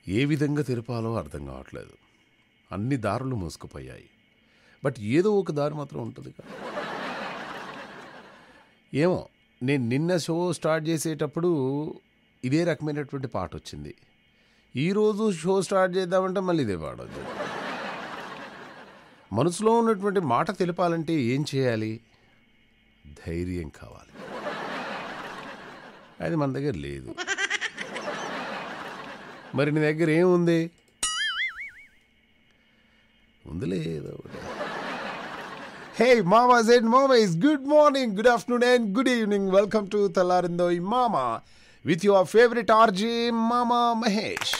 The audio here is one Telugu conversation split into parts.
ఏ విధంగా తెరపాలో అర్థం కావట్లేదు అన్ని దారులు మూసుకుపోయాయి బట్ ఏదో ఒక దారి మాత్రం ఉంటుంది కదా ఏమో నేను నిన్న షో స్టార్ట్ చేసేటప్పుడు ఇదే రకమైనటువంటి పాట వచ్చింది ఈరోజు షో స్టార్ట్ చేద్దామంటే మళ్ళీ ఇదే పాట వచ్చింది మనసులో ఉన్నటువంటి మాట తెలపాలంటే ఏం చేయాలి ధైర్యం కావాలి అది మన దగ్గర లేదు మరి నీ దగ్గర ఏముంది ఉంది లేదు హే మామాస్ అండ్ మామీస్ good morning good afternoon and good evening welcome to తలారిందో మామా విత్ యువర్ ఫేవరెట్ ఆర్జే మామా మహేష్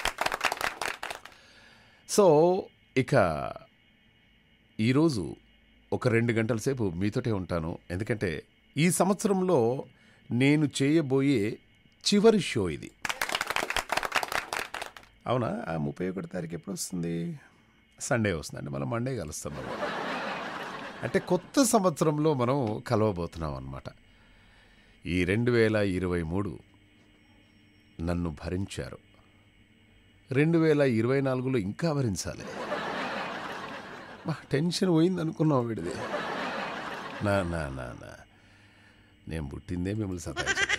సో ఇక ఈరోజు ఒక రెండు గంటల సేపు మీతోటే ఉంటాను ఎందుకంటే ఈ సంవత్సరంలో నేను చేయబోయే చివరి షో ఇది అవునా ఆ ముప్పై ఒకటి తారీఖు ఎప్పుడు వస్తుంది సండే వస్తుందండి మనం మండే కలుస్తాం మనం అంటే కొత్త సంవత్సరంలో మనం కలవబోతున్నాం అనమాట ఈ రెండు వేల ఇరవై మూడు నన్ను భరించారు రెండు వేల ఇరవై నాలుగులో ఇంకా భరించాలి బా టెన్షన్ పోయింది అనుకున్నాం వీడిది నా నా నా నా నేను పుట్టిందే మిమ్మల్ని సతాయించడానికి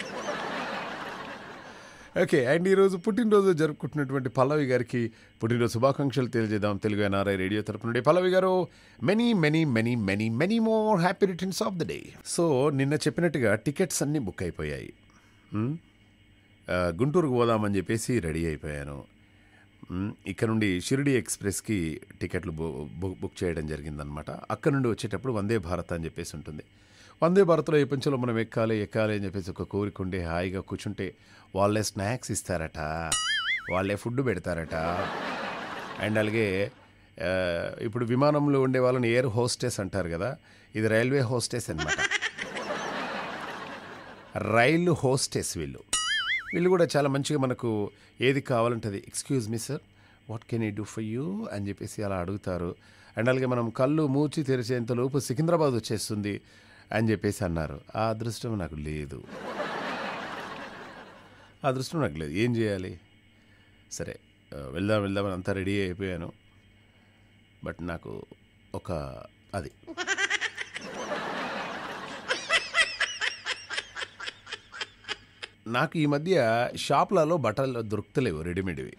ఓకే అండ్ ఈరోజు పుట్టినరోజు జరుపుకుంటున్నటువంటి పల్లవి గారికి పుట్టినరోజు శుభాకాంక్షలు తెలియజేద్దాం తెలుగు ఎన్ఆర్ఐ రేడియో తరపు నుండి పల్లవి గారు many many many many many more happy returns of the day so నిన్న చెప్పినట్టుగా టికెట్స్ అన్నీ బుక్ అయిపోయాయి మ్? ఆ, గుంటూరుకు పోదామని చెప్పేసి రెడీ అయిపోయాను మ్, ఇక్కడ నుండి షిరిడి ఎక్స్ప్రెస్కి టికెట్లు బు- బు- బుక్ చేయడం జరిగిందనమాట అక్కడ నుండి వచ్చేటప్పుడు వందే భారత్ అని చెప్పేసి ఉంటుంది వందే భారత్లో ఈ పంచంలో మనం ఎక్కాలి ఎక్కాలి అని చెప్పేసి ఒక కోరిక ఉండే హాయిగా కూర్చుంటే వాళ్ళే స్నాక్స్ ఇస్తారట వాళ్ళే ఫుడ్ పెడతారట అండ్ అలాగే ఆ, ఇప్పుడు విమానంలో ఉండే వాళ్ళని ఎయిర్ హోస్టెస్ అంటారు కదా ఇది రైల్వే హోస్టెస్ అనమాట రైలు హోస్టెస్ వీళ్ళు వీళ్ళు కూడా చాలా మంచిగా మనకు ఏది కావాలంటే అది excuse me sir what can I do for you అని చెప్పేసి అలా అడుగుతారు అండ్ అలాగే మనం కళ్ళు మూచి తెరిచేంతలోపు సికింద్రాబాద్ వచ్చేస్తుంది అని చెప్పేసి అన్నారు ఆ అదృష్టం నాకు లేదు ఆ అదృష్టం నాకు లేదు ఏం చేయాలి సరే ఆ, వెళ్దాం వెళ్దామని అంతా రెడీ అయిపోయాను బట్ నాకు ఒక అది నాకు ఈ మధ్య షాప్లలో బట్టలు దొరుకుతలేవు రెడీమేడ్వి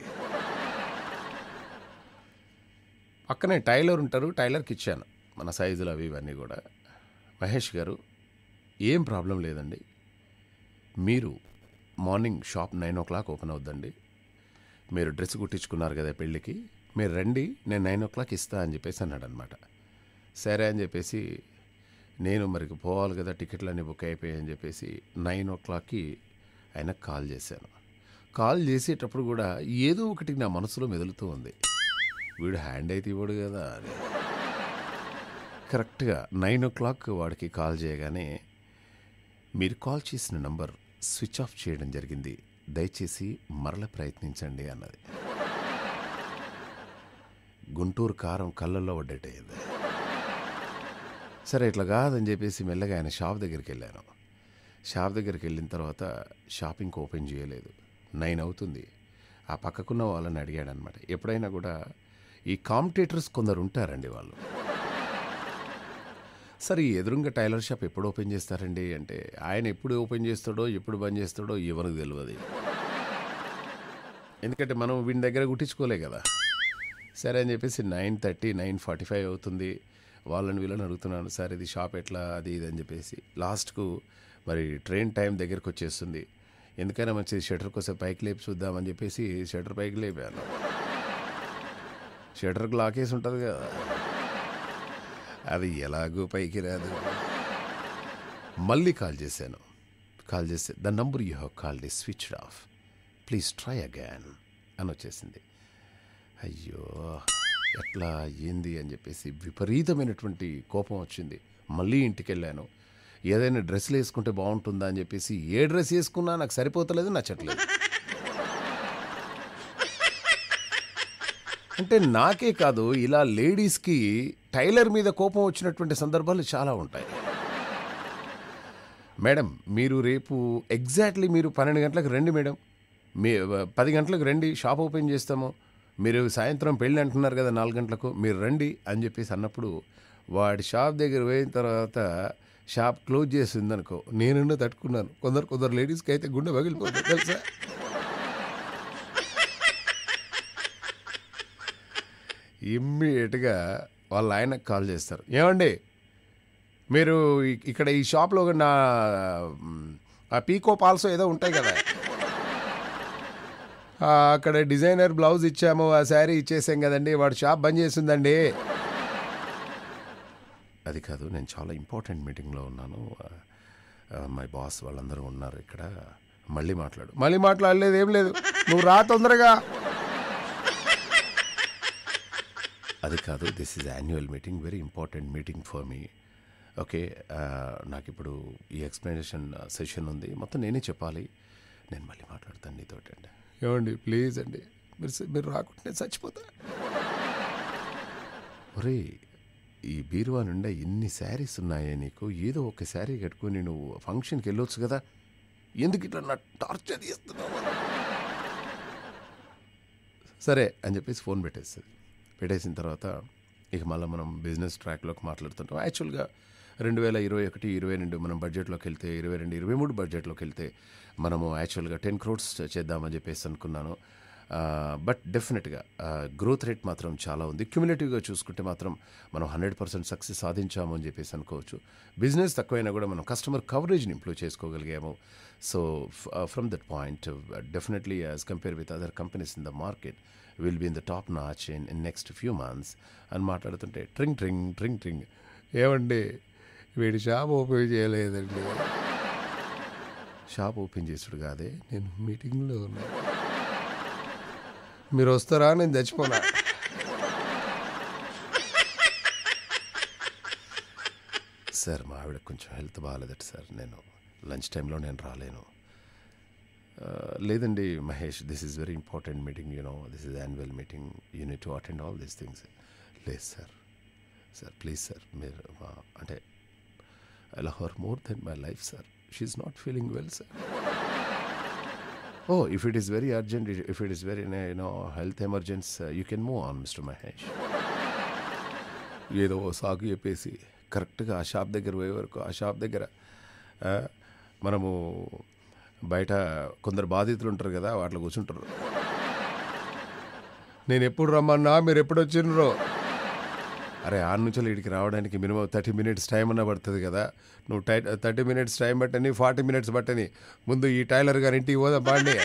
పక్కనే టైలర్ ఉంటారు టైలర్కి ఇచ్చాను మన సైజులు అవి ఇవన్నీ కూడా మహేష్ గారు ఏం ప్రాబ్లం లేదండి మీరు morning shop nine o'clock open అవుద్దండి మీరు డ్రెస్ కుట్టించుకున్నారు కదా పెళ్ళికి మీరు రండి నేను నైన్ ఓ క్లాక్ ఇస్తా అని చెప్పేసి అన్నాడు అనమాట సరే అని చెప్పేసి నేను మరి పోవాలి కదా టికెట్లు అన్నీ బుక్ అయిపోయాయి అని చెప్పేసి నైన్ ఓ క్లాక్కి ఆయనకు కాల్ చేశాను కాల్ చేసేటప్పుడు కూడా ఏదో ఒకటి నా మనసులో మెదులుతూ ఉంది వీడు హ్యాండ్ అయితే ఇవ్వడు కదా అని కరెక్ట్గా నైన్ ఓ క్లాక్ వాడికి కాల్ చేయగానే మీరు కాల్ చేసిన నంబర్ స్విచ్ ఆఫ్ చేయడం జరిగింది దయచేసి మరల ప్రయత్నించండి అన్నది గుంటూరు కారం కళ్ళల్లో పడ్డట్టయింది సరే ఇట్లా కాదని చెప్పేసి మెల్లగా ఆయన షాప్ దగ్గరికి వెళ్ళాను షాప్ దగ్గరికి వెళ్ళిన తర్వాత షాపింగ్ ఓపెన్ చేయలేదు నైన్ అవుతుంది ఆ పక్కకున్న వాళ్ళని అడిగాడు అనమాట ఎప్పుడైనా కూడా ఈ కాంపిటేటర్స్ కొందరు ఉంటారండి వాళ్ళు సరే ఈ ఎదురుంగా టైలర్ షాప్ ఎప్పుడు ఓపెన్ చేస్తారండి అంటే ఆయన ఎప్పుడు ఓపెన్ చేస్తాడో ఎప్పుడు బంద్ చేస్తాడో ఎవరికి తెలియదు ఎందుకంటే మనం వీడి దగ్గర కుట్టించుకోలే కదా సరే అని చెప్పేసి nine thirty nine forty five అవుతుంది వాళ్ళని వీళ్ళని అడుగుతున్నాను సార్ ఇది షాప్ ఎట్లా అది ఇది అని చెప్పేసి లాస్ట్కు మరి ట్రైన్ టైం దగ్గరకు వచ్చేస్తుంది ఎందుకైనా మంచిది షటర్ కోసం పైకి లేపి చూద్దామని చెప్పేసి షటర్ పైకి లేపాను షటర్కి లాకేసి ఉంటుంది కదా అది ఎలాగో పైకి రాదు మళ్ళీ కాల్ చేశాను కాల్ చేస్తే the number you have called is switched off please try again అని వచ్చేసింది అయ్యో ఎట్లా ఏంది అని చెప్పేసి విపరీతమైనటువంటి కోపం వచ్చింది మళ్ళీ ఇంటికి వెళ్ళాను ఏదైనా డ్రెస్సులు వేసుకుంటే బాగుంటుందా అని చెప్పేసి ఏ డ్రెస్ వేసుకున్నా నాకు సరిపోతలేదు నచ్చట్లేదు అంటే నాకే కాదు ఇలా లేడీస్కి టైలర్ మీద కోపం వచ్చినటువంటి సందర్భాలు చాలా ఉంటాయి మేడం మీరు రేపు ఎగ్జాక్ట్లీ మీరు పన్నెండు గంటలకు రండి మేడం మీ పది గంటలకు రండి షాప్ ఓపెన్ చేస్తాము మీరు సాయంత్రం పెళ్ళి అంటున్నారు కదా నాలుగు గంటలకు మీరు రండి అని చెప్పేసి అన్నప్పుడు వాడి షాప్ దగ్గర పోయిన తర్వాత షాప్ క్లోజ్ చేసింది అనుకో నేను తట్టుకున్నాను కొందరు కొందరు లేడీస్కి అయితే గుండె పగిలిపోతుంది తెలుసా ఇమ్మీడియట్గా వాళ్ళ ఆయనకు కాల్ చేస్తారు ఏమండి మీరు ఇ- ఇక్కడ ఈ షాప్లో నా మ్, ఆ పీకో పాల్సో ఏదో ఉంటాయి కదా ఆ, అక్కడ డిజైనర్ బ్లౌజ్ ఇచ్చాము ఆ శారీ ఇచ్చేసాం కదండి వాడు షాప్ బంద్ చేసిందండి అది కాదు నేను చాలా ఇంపార్టెంట్ మీటింగ్లో ఉన్నాను మై బాస్ వాళ్ళందరూ ఉన్నారు ఇక్కడ మళ్ళీ మాట్లాడు మళ్ళీ మాట్లాడలేదు ఏం లేదు నువ్వు రా తొందరగా అది కాదు this is annual meeting very important meeting for me okay నాకు ఇప్పుడు ఈ ఎక్స్ప్లెనేషన్ సెషన్ ఉంది మొత్తం నేనే చెప్పాలి నేను మళ్ళీ మాట్లాడతాను నీతోటి అండి ఏమండి ప్లీజ్ అండి మీరు స- మీరు రాకుంటే నేను చచ్చిపోతా ఒరే ఈ బీరువా నిండా ఎన్ని శారీస్ ఉన్నాయే నీకు ఏదో ఒక శారీ కట్టుకొని నువ్వు ఫంక్షన్కి వెళ్ళొచ్చు కదా ఎందుకు ఇట్లా నా టార్చర్ చేస్తున్నావు సరే అని చెప్పేసి ఫోన్ పెట్టేస్తుంది పెట్టేసిన తర్వాత ఇక మళ్ళీ మనం బిజినెస్ ట్రాక్లోకి మాట్లాడుతుంటాం యాక్చువల్గా రెండు వేల ఇరవై ఒకటి ఇరవై రెండు మనం బడ్జెట్లోకి వెళ్తే ఇరవై రెండు ఇరవై మూడు బడ్జెట్లోకి వెళ్తే మనము యాక్చువల్గా టెన్ క్రోడ్స్ చేద్దామని చెప్పేసి అనుకున్నాను బట్ డెఫినెట్గా గ్రోత్ రేట్ మాత్రం చాలా ఉంది క్యుములేటివ్గా చూసుకుంటే మాత్రం మనం హండ్రెడ్ పర్సెంట్ సక్సెస్ సాధించాము అని చెప్పేసి అనుకోవచ్చు బిజినెస్ తక్కువైనా కూడా మనం కస్టమర్ కవరేజ్ని ఇంప్రూవ్ చేసుకోగలిగాము so from that point definitely as compare with other companies in the market will be in the top notch in in next few months అని మాట్లాడుతుంటే ట్రింగ్ ట్రింగ్ ట్రింగ్ ట్రింగ్ ఏమండి వీడి షాప్ ఓపెన్ చేయలేదండి షాప్ ఓపెన్ చేసుడు కాదే నేను మీటింగ్లో ఉన్నా మీరు వస్తారా నేను చచ్చిపోనా సార్ మా ఆవిడ కొంచెం హెల్త్ బాగాలేదట సార్ నేను లంచ్ టైంలో నేను రాలేను ఆ, లేదండి Mahesh this is very important meeting you know this is annual meeting you need to attend all these things లేదు సార్ సార్ ప్లీజ్ సార్ మీరు మా- అంటే I love her more than my life sir she's not feeling well sir oh if it is very urgent if it is very you know health emergency you can move on mister Mahesh ఏదో ఓ సాగు చెప్పేసి కరెక్ట్గా ఆ షాప్ దగ్గర పోయే వరకు ఆ షాప్ దగ్గర ఆ, మనము బయట కొందరు బాధితులు ఉంటారు కదా వాటిలో కూర్చుంటారు నేను ఎప్పుడు రమ్మన్నా మీరు ఎప్పుడు వచ్చిండ్రో అరే ఆరు నుంచి ఇక్కడికి రావడానికి మినిమం థర్టీ మినిట్స్ టైం అన్న పడుతుంది కదా నువ్వు టై థర్టీ మినిట్స్ టైం పట్టని ఫార్టీ మినిట్స్ పట్టని ముందు ఈ టైలర్ గారి ఇంటికి పోదా బాండి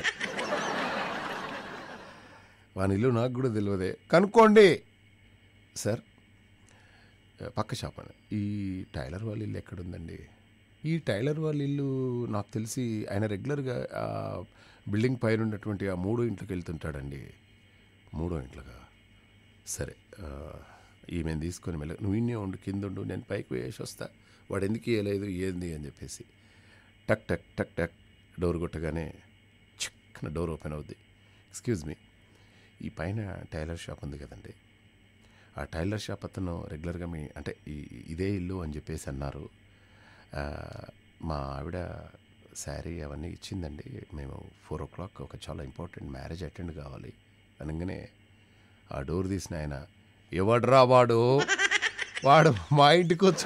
వాని ఇల్లు నాకు కూడా తెలియదే కనుక్కోండి సార్ పక్క షాప్ అని ఈ టైలర్ వాళ్ళ ఇల్లు ఎక్కడుందండి ఈ టైలర్ వాళ్ళ ఇల్లు నాకు తెలిసి ఆయన రెగ్యులర్గా ఆ బిల్డింగ్ పైన ఉన్నటువంటి ఆ మూడో ఇంట్లోకి వెళ్తుంటాడండి మూడో ఇంట్లోగా సరే ఆ, ఈమెను తీసుకొని మెల్ల నువ్వు ఇన్నే ఉండు కింద ఉండు నేను పైకి వేసి వస్తా వాడు ఎందుకు ఇవ్వలేదు ఏంది అని చెప్పేసి టక్ టక్ టక్ టక్ డోర్ కొట్టగానే చిక్కన డోర్ ఓపెన్ అవుద్ది ఎక్స్క్యూజ్ మీ ఈ పైన టైలర్ షాప్ ఉంది కదండి ఆ టైలర్ షాప్ అతను రెగ్యులర్గా మీ అంటే ఈ ఇదే ఇల్లు అని చెప్పేసి అన్నారు ఆ, మా ఆవిడ శారీ అవన్నీ ఇచ్చిందండి మేము ఫోర్ ఓ క్లాక్ ఒక చాలా ఇంపార్టెంట్ మ్యారేజ్ అటెండ్ కావాలి అనగానే ఆ డోర్ తీసిన ఆయన ఎవడ్రా వాడు వాడు మా ఇంటికి వచ్చి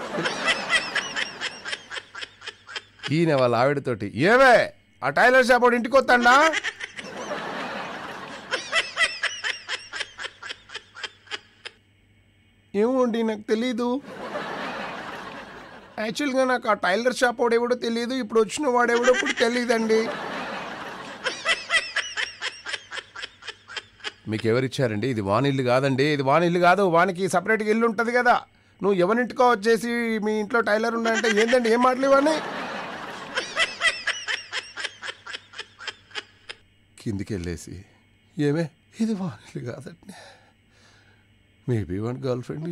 ఈయన వాళ్ళ ఆవిడతోటి ఏవే ఆ టైలర్ షాప్ వాడు ఇంటికి వస్తాడా ఏమోండి నాకు తెలీదు యాక్చువల్గా నాకు ఆ టైలర్ షాప్ వాడెవడో తెలియదు ఇప్పుడు వచ్చిన వాడెవడో కూడా తెలియదండి మీకు ఎవరిచ్చారండి ఇది వాని ఇల్లు కాదండి ఇది వాని ఇల్లు కాదు వానికి సపరేట్గా ఇల్లు ఉంటుంది కదా నువ్వు ఎవరింటికో వచ్చేసి మీ ఇంట్లో టైలర్ ఉన్నాయంటే ఏంటండి ఏం మాటలేవని కిందికి వెళ్ళేసి ఏమే ఇది వాని ఇల్లు కాదండి మేబీ వన్ గర్ల్ ఫ్రెండ్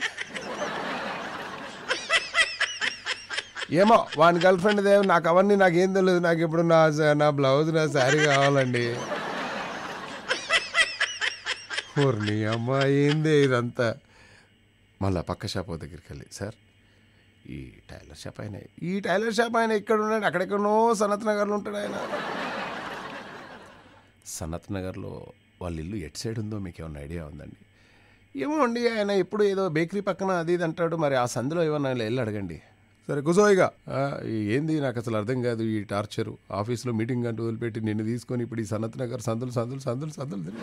ఏమో వాని గర్ల్ ఫ్రెండ్ దేవు నాకు అవన్నీ నాకేం తెలియదు నాకు ఇప్పుడు నా నా బ్లౌజ్ నా శారీ కావాలండి ఊర్ని అమ్మ ఏంది ఇదంతా మళ్ళా పక్క షాప్ దగ్గరికి వెళ్ళి సార్ ఈ టైలర్ షాప్ ఆయన ఈ టైలర్ షాప్ ఆయన ఇక్కడ ఉన్నాడు అక్కడెక్కడనో సనత్ నగర్లో ఉంటాడు ఆయన సనత్ నగర్లో వాళ్ళ ఇల్లు ఎటు సైడ్ ఉందో మీకు ఏమైనా ఐడియా ఉందండి ఏమో అండి ఆయన ఎప్పుడు ఏదో బేకరీ పక్కన అది ఇది అంటాడు మరి ఆ సందులో ఏమన్నా వెళ్ళి అడగండి సరే కుసోయిగా ఏంది నాకు అసలు అర్థం కాదు ఈ టార్చరు ఆఫీస్లో మీటింగ్ అంటూ వదిలిపెట్టి నిన్ను తీసుకొని ఇప్పుడు ఈ సనత్ నగర్ సందులు సందులు సందులు సందులు తిరిగి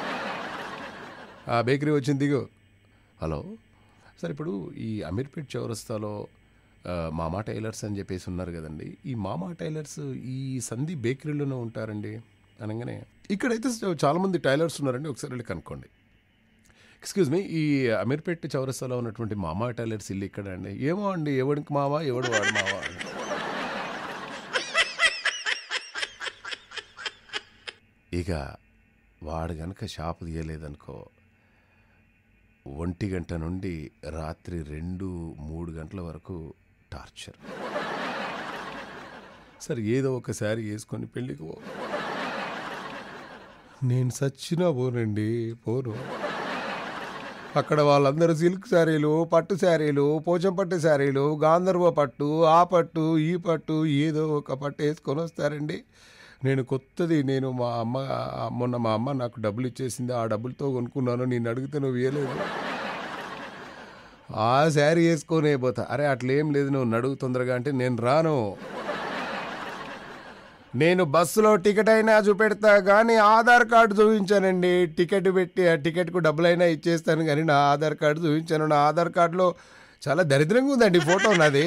ఆ బేకరీ వచ్చింది దిగు హలో సార్ ఇప్పుడు ఈ అమీర్పేట్ చౌరస్తాలో ఆ, మామా టైలర్స్ అని చెప్పేసి ఉన్నారు కదండి ఈ మామా టైలర్స్ ఈ సంధి బేకరీలోనే ఉంటారండి అనగానే ఇక్కడైతే చాలామంది టైలర్స్ ఉన్నారండి ఒకసారి వెళ్ళి కనుక్కోండి ఎక్స్క్యూజ్ మీ ఈ అమీర్పేట్ చౌరస్తాలో ఉన్నటువంటి మామా టైలర్స్ ఇల్లు ఇక్కడ అండి ఏమో అండి ఎవడికి మావా ఎవడు వాడు మావా ఇక వాడు గనక షాప్ తీయలేదనుకో ఒంటి గంట నుండి రాత్రి రెండు మూడు గంటల వరకు టార్చర్ సరే ఏదో ఒకసారి వేసుకొని పెళ్ళికి పో నేను సచ్చినా పోనండి పోను అక్కడ వాళ్ళందరూ సిల్క్ శారీలు పట్టు శారీలు పోచం పట్టు శారీలు గాంధర్వ పట్టు ఆ పట్టు ఈ పట్టు ఏదో ఒక పట్టు వేసుకొని వస్తారండి నేను కొత్తది నేను మా అమ్మ మొన్న మా అమ్మ నాకు డబ్బులు ఇచ్చేసింది ఆ డబ్బులతో కొనుక్కున్నాను నేను అడిగితే నువ్వు ఇవ్వలేదు ఆ శారీ వేసుకొనే పోతా అరే అట్లేం లేదు నువ్వు నడుగు తొందరగా అంటే నేను రాను నేను బస్సులో టికెట్ అయినా చూపెడతా కానీ ఆధార్ కార్డు చూపించానండి టికెట్ పెట్టి ఆ టికెట్కు డబ్బులైనా ఇచ్చేస్తాను కానీ నా ఆధార్ కార్డు చూపించాను నా ఆధార్ కార్డులో చాలా దరిద్రంగా ఉందండి ఫోటో నాది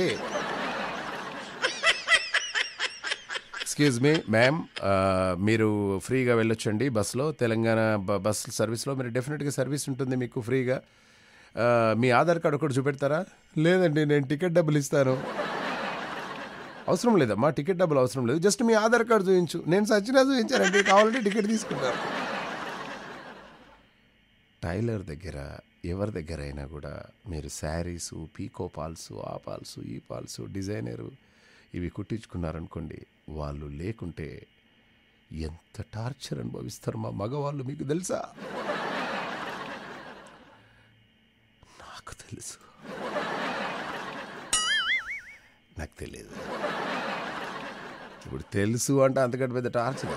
ఎక్స్క్యూజ్ మీ మ్యామ్ మీరు ఫ్రీగా వెళ్ళొచ్చండి బస్సులో తెలంగాణ బ- బస్ సర్వీస్లో మీరు డెఫినెట్గా సర్వీస్ ఉంటుంది మీకు ఫ్రీగా ఆ, మీ ఆధార్ కార్డు ఒకటి చూపెడతారా లేదండి నేను టికెట్ డబ్బులు ఇస్తాను అవసరం లేదమ్మా టికెట్ డబ్బులు అవసరం లేదు జస్ట్ మీ ఆధార్ కార్డు చూపించు నేను సచ్చినా చూపించానండి కావాలంటే టికెట్ తీసుకుంటాను టైలర్ దగ్గర ఎవరి దగ్గర అయినా కూడా మీరు శారీసు పీకో పాల్సు ఆ పాల్సు ఈ పాల్సు డిజైనరు ఇవి కుట్టించుకున్నారనుకోండి వాళ్ళు లేకుంటే ఎంత టార్చర్ అనుభవిస్తారు మా మగవాళ్ళు మీకు తెలుసా నాకు తెలుసు నాకు తెలియదు ఇప్పుడు తెలుసు అంటే అంతకంటే పెద్ద టార్చర్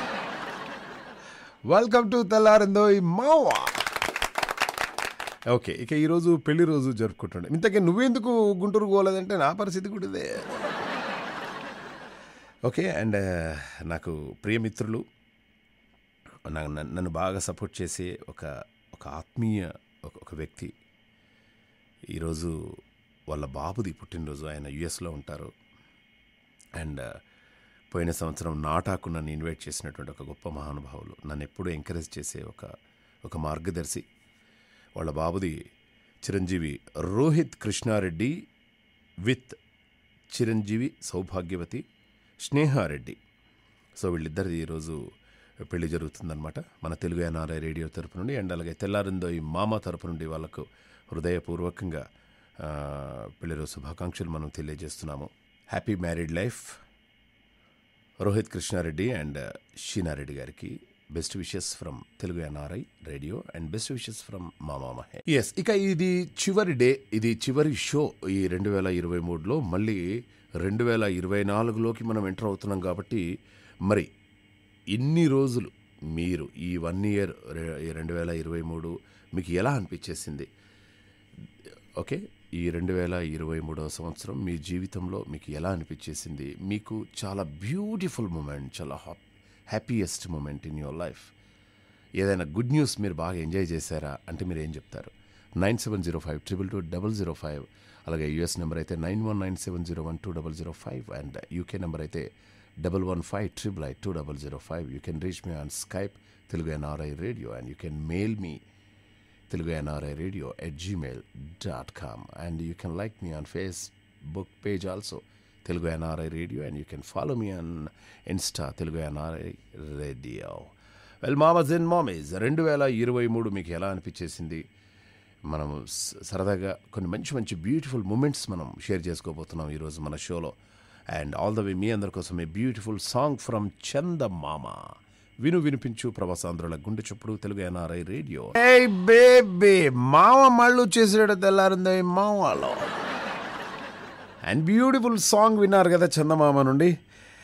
వెల్కమ్ టు తెల్లారిందో ఈ మావా ఓకే ఇక ఈరోజు పెళ్లి రోజు జరుపుకుంటుండే ఇంతకీ నువ్వెందుకు గుంటూరు పోలేదంటే నా పరిస్థితి కూడా ఇదే ఓకే అండ్ నాకు ప్రియమిత్రులు నా- నన్ను నన్ను బాగా సపోర్ట్ చేసే ఒక ఒక ఆత్మీయ ఒక ఒక వ్యక్తి ఈరోజు వాళ్ళ బాబుది పుట్టినరోజు ఆయన యుఎస్లో ఉంటారు అండ్ పోయిన సంవత్సరం నాటాకు నన్ను ఇన్వైట్ చేసినటువంటి ఒక గొప్ప మహానుభావులు నన్ను ఎప్పుడూ ఎంకరేజ్ చేసే ఒక ఒక మార్గదర్శి వాళ్ళ బాబుది చిరంజీవి రోహిత్ కృష్ణారెడ్డి విత్ చిరంజీవి సౌభాగ్యవతి స్నేహారెడ్డి సో వీళ్ళిద్దరిది ఈరోజు పెళ్లి జరుగుతుందన్నమాట మన తెలుగు ఎన్ఆర్ఐ రేడియో తరపు నుండి అండ్ అలాగే తెల్లారిందో ఈ మామ తరపు నుండి వాళ్ళకు హృదయపూర్వకంగా ఆ, పెళ్లి రోజు శుభాకాంక్షలు మనం తెలియజేస్తున్నాము happy married life Rohit Krishna Reddy and Sheena Reddy గారికి best wishes from Telugu NRI Radio and best wishes from మామా మహే ఎస్ ఇక ఇది చివరి డే ఇది చివరి షో ఈ రెండు వేల ఇరవై మూడులో మళ్ళీ రెండు వేల ఇరవై నాలుగులోకి మనం ఎంటర్ అవుతున్నాం కాబట్టి మరి ఇన్ని రోజులు మీరు ఈ వన్ ఇయర్ రెండు వేల ఇరవై మూడు మీకు ఎలా అనిపించేసింది ఓకే ఈ రెండు వేల ఇరవై మూడవ సంవత్సరం మీ జీవితంలో మీకు ఎలా అనిపించేసింది మీకు చాలా బ్యూటిఫుల్ మూమెంట్ చాలా happiest moment in your life ఏదైనా గుడ్ న్యూస్ మీరు బాగా ఎంజాయ్ చేశారా అంటే మీరు ఏం చెప్తారు nine seven zero five triple two double zero five అలాగే యూఎస్ నెంబర్ అయితే nine one nine seven zero one two double zero five and UK number అయితే double one five triple I two double zero five you can reach me on Skype Telugu NRI Radio and you can mail me Telugu NRI Radio at gmail.com. And you can like me on Facebook page also, Telugu NRI Radio, and you can follow me on Insta, Telugu NRI Radio. Well మామస్ అండ్ మామీస్ రెండు వేల ఇరవై మూడు మీకు ఎలా అనిపించేసింది మనం స- సరదాగా కొన్ని మంచి మంచి బ్యూటిఫుల్ మూమెంట్స్ మనం షేర్ చేసుకోబోతున్నాం ఈరోజు మన షోలో అండ్ ఆల్ ద వే మీ అందరి కోసం a beautiful song from Chandamama విను వినిపించు ప్రవాసాంధ్రుల గుండె చప్పుడు తెలుగు ఎన్ఆర్ఐ రేడియో బేబీ మామ మళ్ళు చేసాడు తెల్లారిందో ఈ మామలో అండ్ బ్యూటిఫుల్ సాంగ్ విన్నారు కదా చందమామ నుండి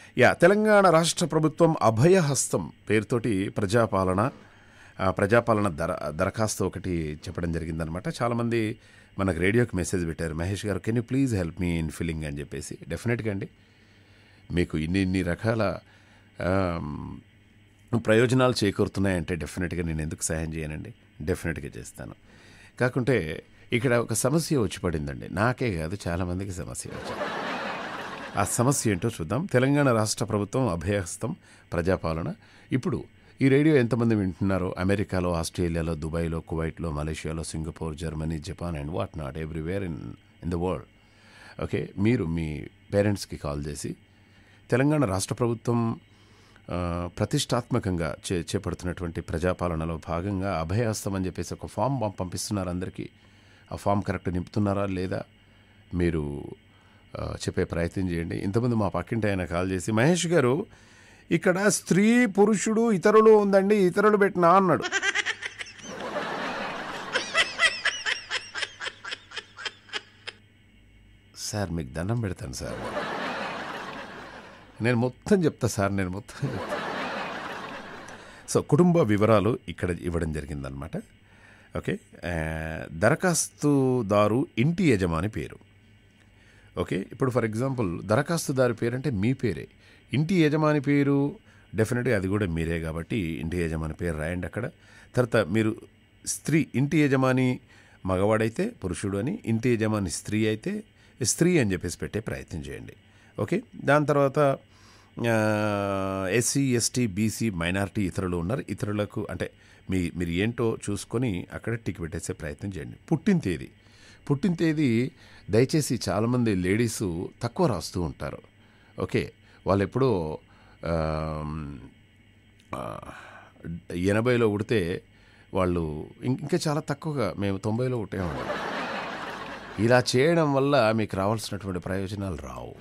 యా తెలంగాణ రాష్ట్ర ప్రభుత్వం అభయహస్తం పేరుతోటి ప్రజాపాలన ఆ, ప్రజాపాలన దర దరఖాస్తు ఒకటి చెప్పడం జరిగిందనమాట చాలామంది మనకు రేడియోకి మెసేజ్ పెట్టారు మహేష్ గారు can you please help me in filling అని చెప్పేసి డెఫినెట్గా అండి మీకు ఇన్ని ఇన్ని రకాల ఆమ్, ప్రయోజనాలు చేకూరుతున్నాయంటే డెఫినెట్గా నేను ఎందుకు సహాయం చేయనండి డెఫినెట్గా చేస్తాను కాకుంటే ఇక్కడ ఒక సమస్య వచ్చి పడిందండి నాకే కాదు చాలామందికి సమస్య వచ్చింది ఆ సమస్య ఏంటో చూద్దాం తెలంగాణ రాష్ట్ర ప్రభుత్వం అభయహస్తం ప్రజాపాలన ఇప్పుడు ఈ రేడియో ఎంతమంది వింటున్నారో అమెరికాలో ఆస్ట్రేలియాలో దుబాయ్లో కువైట్లో మలేషియాలో Singapore Germany Japan and what not everywhere in in the world okay మీరు మీ పేరెంట్స్కి కాల్ చేసి తెలంగాణ రాష్ట్ర ప్రభుత్వం ఆ, ప్రతిష్టాత్మకంగా చే చేపడుతున్నటువంటి ప్రజాపాలనలో భాగంగా అభయహస్తం అని చెప్పేసి ఒక ఫామ్ పం- పంపిస్తున్నారు అందరికీ ఆ ఫామ్ కరెక్ట్ నింపుతున్నారా లేదా మీరు ఆ, చెప్పే ప్రయత్నం చేయండి ఇంతకుముందు మా పక్కింటి ఆయన కాల్ చేసి మహేష్ గారు ఇక్కడ స్త్రీ పురుషుడు ఇతరులు ఉందండి ఇతరులు పెట్టినా అన్నాడు సార్ మీకు దండం పెడతాను సార్ నేను మొత్తం చెప్తా సార్ నేను మొత్తం చెప్తా సో కుటుంబ వివరాలు ఇక్కడ ఇవ్వడం జరిగిందనమాట ఓకే ఆ, దరఖాస్తుదారు ఇంటి యజమాని పేరు ఓకే ఇప్పుడు ఫర్ ఎగ్జాంపుల్ దరఖాస్తుదారు పేరు అంటే మీ పేరే ఇంటి యజమాని పేరు డెఫినెట్గా అది కూడా మీరే కాబట్టి ఇంటి యజమాని పేరు రాయండి అక్కడ తర్వాత మీరు స్త్రీ ఇంటి యజమాని మగవాడైతే పురుషుడు అని ఇంటి యజమాని స్త్రీ అయితే స్త్రీ అని చెప్పేసి పెట్టే ప్రయత్నం చేయండి ఓకే దాని తర్వాత ఎస్సీ ఎస్టీ బీసీ మైనారిటీ ఇతరులు ఉన్నారు ఇతరులకు అంటే మీ మీరు ఏంటో చూసుకొని అక్కడ టిక్ పెట్టేసే ప్రయత్నం చేయండి పుట్టిన తేదీ పుట్టిన తేదీ దయచేసి చాలామంది లేడీసు తక్కువ రాస్తూ ఉంటారు ఓకే వాళ్ళు ఎప్పుడో ఆమ్, ఆ, ఎనభైలో ఉడితే వాళ్ళు ఇం- ఇంకా చాలా తక్కువగా మేము తొంభైలో పుట్టేవాళ్ళం ఇలా చేయడం వల్ల మీకు రావాల్సినటువంటి ప్రయోజనాలు రావు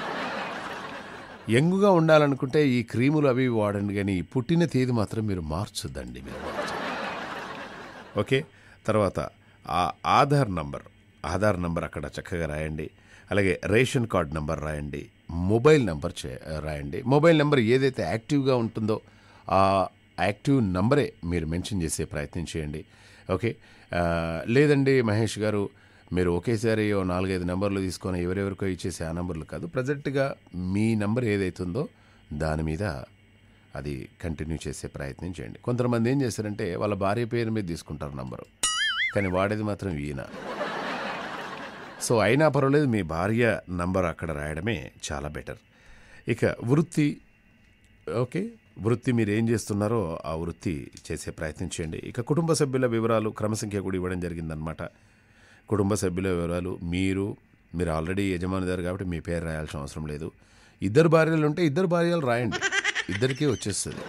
యంగుగా ఉండాలనుకుంటే ఈ క్రీములు అవి ఇవి వాడండి కానీ ఈ పుట్టిన తేదీ మాత్రం మీరు మార్చొద్దండి మీరు మార్చొద్దు. ఓకే తర్వాత ఆ ఆధార్ నంబర్ ఆధార్ నంబర్ అక్కడ చక్కగా రాయండి అలాగే రేషన్ కార్డ్ నంబర్ రాయండి మొబైల్ నంబర్ చే రాయండి మొబైల్ నెంబర్ ఏదైతే యాక్టివ్గా ఉంటుందో ఆ యాక్టివ్ నంబరే మీరు మెన్షన్ చేసే ప్రయత్నం చేయండి ఓకే ఆ, లేదండి మహేష్ గారు మీరు ఒకేసారి ఓ నాలుగైదు నెంబర్లు తీసుకొని ఎవరెవరికో ఇచ్చేసి ఆ నెంబర్లు కాదు ప్రజెంట్గా మీ నెంబర్ ఏదైతుందో దాని మీద అది కంటిన్యూ చేసే ప్రయత్నం చేయండి కొంతమంది ఏం చేస్తారంటే వాళ్ళ భార్య పేరు మీద తీసుకుంటారు నంబరు కానీ వాడేది మాత్రం ఈయన సో అయినా పర్వాలేదు మీ భార్య నంబర్ అక్కడ రాయడమే చాలా బెటర్ ఇక వృత్తి ఓకే వృత్తి మీరు ఏం చేస్తున్నారో ఆ వృత్తి చేసే ప్రయత్నం చేయండి ఇక కుటుంబ సభ్యుల వివరాలు క్రమసంఖ్య కూడా ఇవ్వడం జరిగిందనమాట కుటుంబ సభ్యుల వివరాలు మీరు మీరు ఆల్రెడీ యజమానిదారు కాబట్టి మీ పేరు రాయాల్సిన అవసరం లేదు ఇద్దరు భార్యలు ఉంటే ఇద్దరు భార్యలు రాయండి ఇద్దరికీ వచ్చేస్తుంది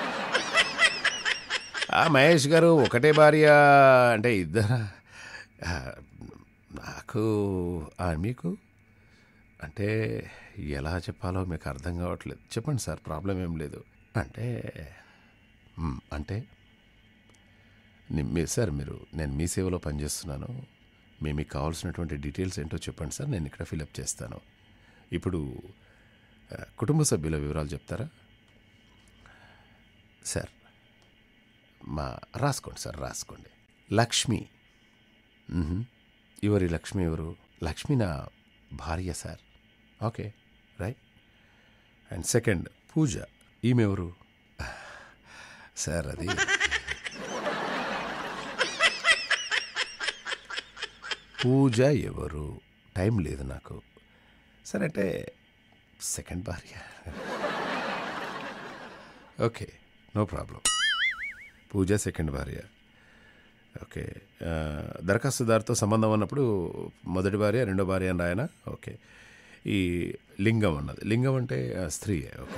ఆ మహేష్ గారు ఒకటే భార్య అంటే ఇద్దరు నాకు ఆ, మీకు అంటే ఎలా చెప్పాలో మీకు అర్థం కావట్లేదు చెప్పండి సార్ ప్రాబ్లం ఏం లేదు అంటే మ్, అంటే ని- మీ సార్ మీరు నేను మీ సేవలో పనిచేస్తున్నాను మీ మీకు కావాల్సినటువంటి డీటెయిల్స్ ఏంటో చెప్పండి సార్ నేను ఇక్కడ ఫిలప్ చేస్తాను ఇప్పుడు ఆ, కుటుంబ సభ్యుల వివరాలు చెప్తారా సార్ మా రాసుకోండి సార్ రాసుకోండి లక్ష్మి మ్హూ. ఎవరి లక్ష్మి ఎవరు లక్ష్మి నా భార్య sir okay right and second Pooja ఈమె ఎవరు సార్ అది పూజ ఎవరు టైం లేదు నాకు సరే అంటే సెకండ్ భార్య okay no problem Pooja second భార్య ఓకే ఆ, దరఖాస్తుదారుతో సంబంధం ఉన్నప్పుడు మొదటి భార్య రెండో భార్య అని రాయనా ఓకే ఈ లింగం అన్నది లింగం అంటే ఆ, స్త్రీయే ఓకే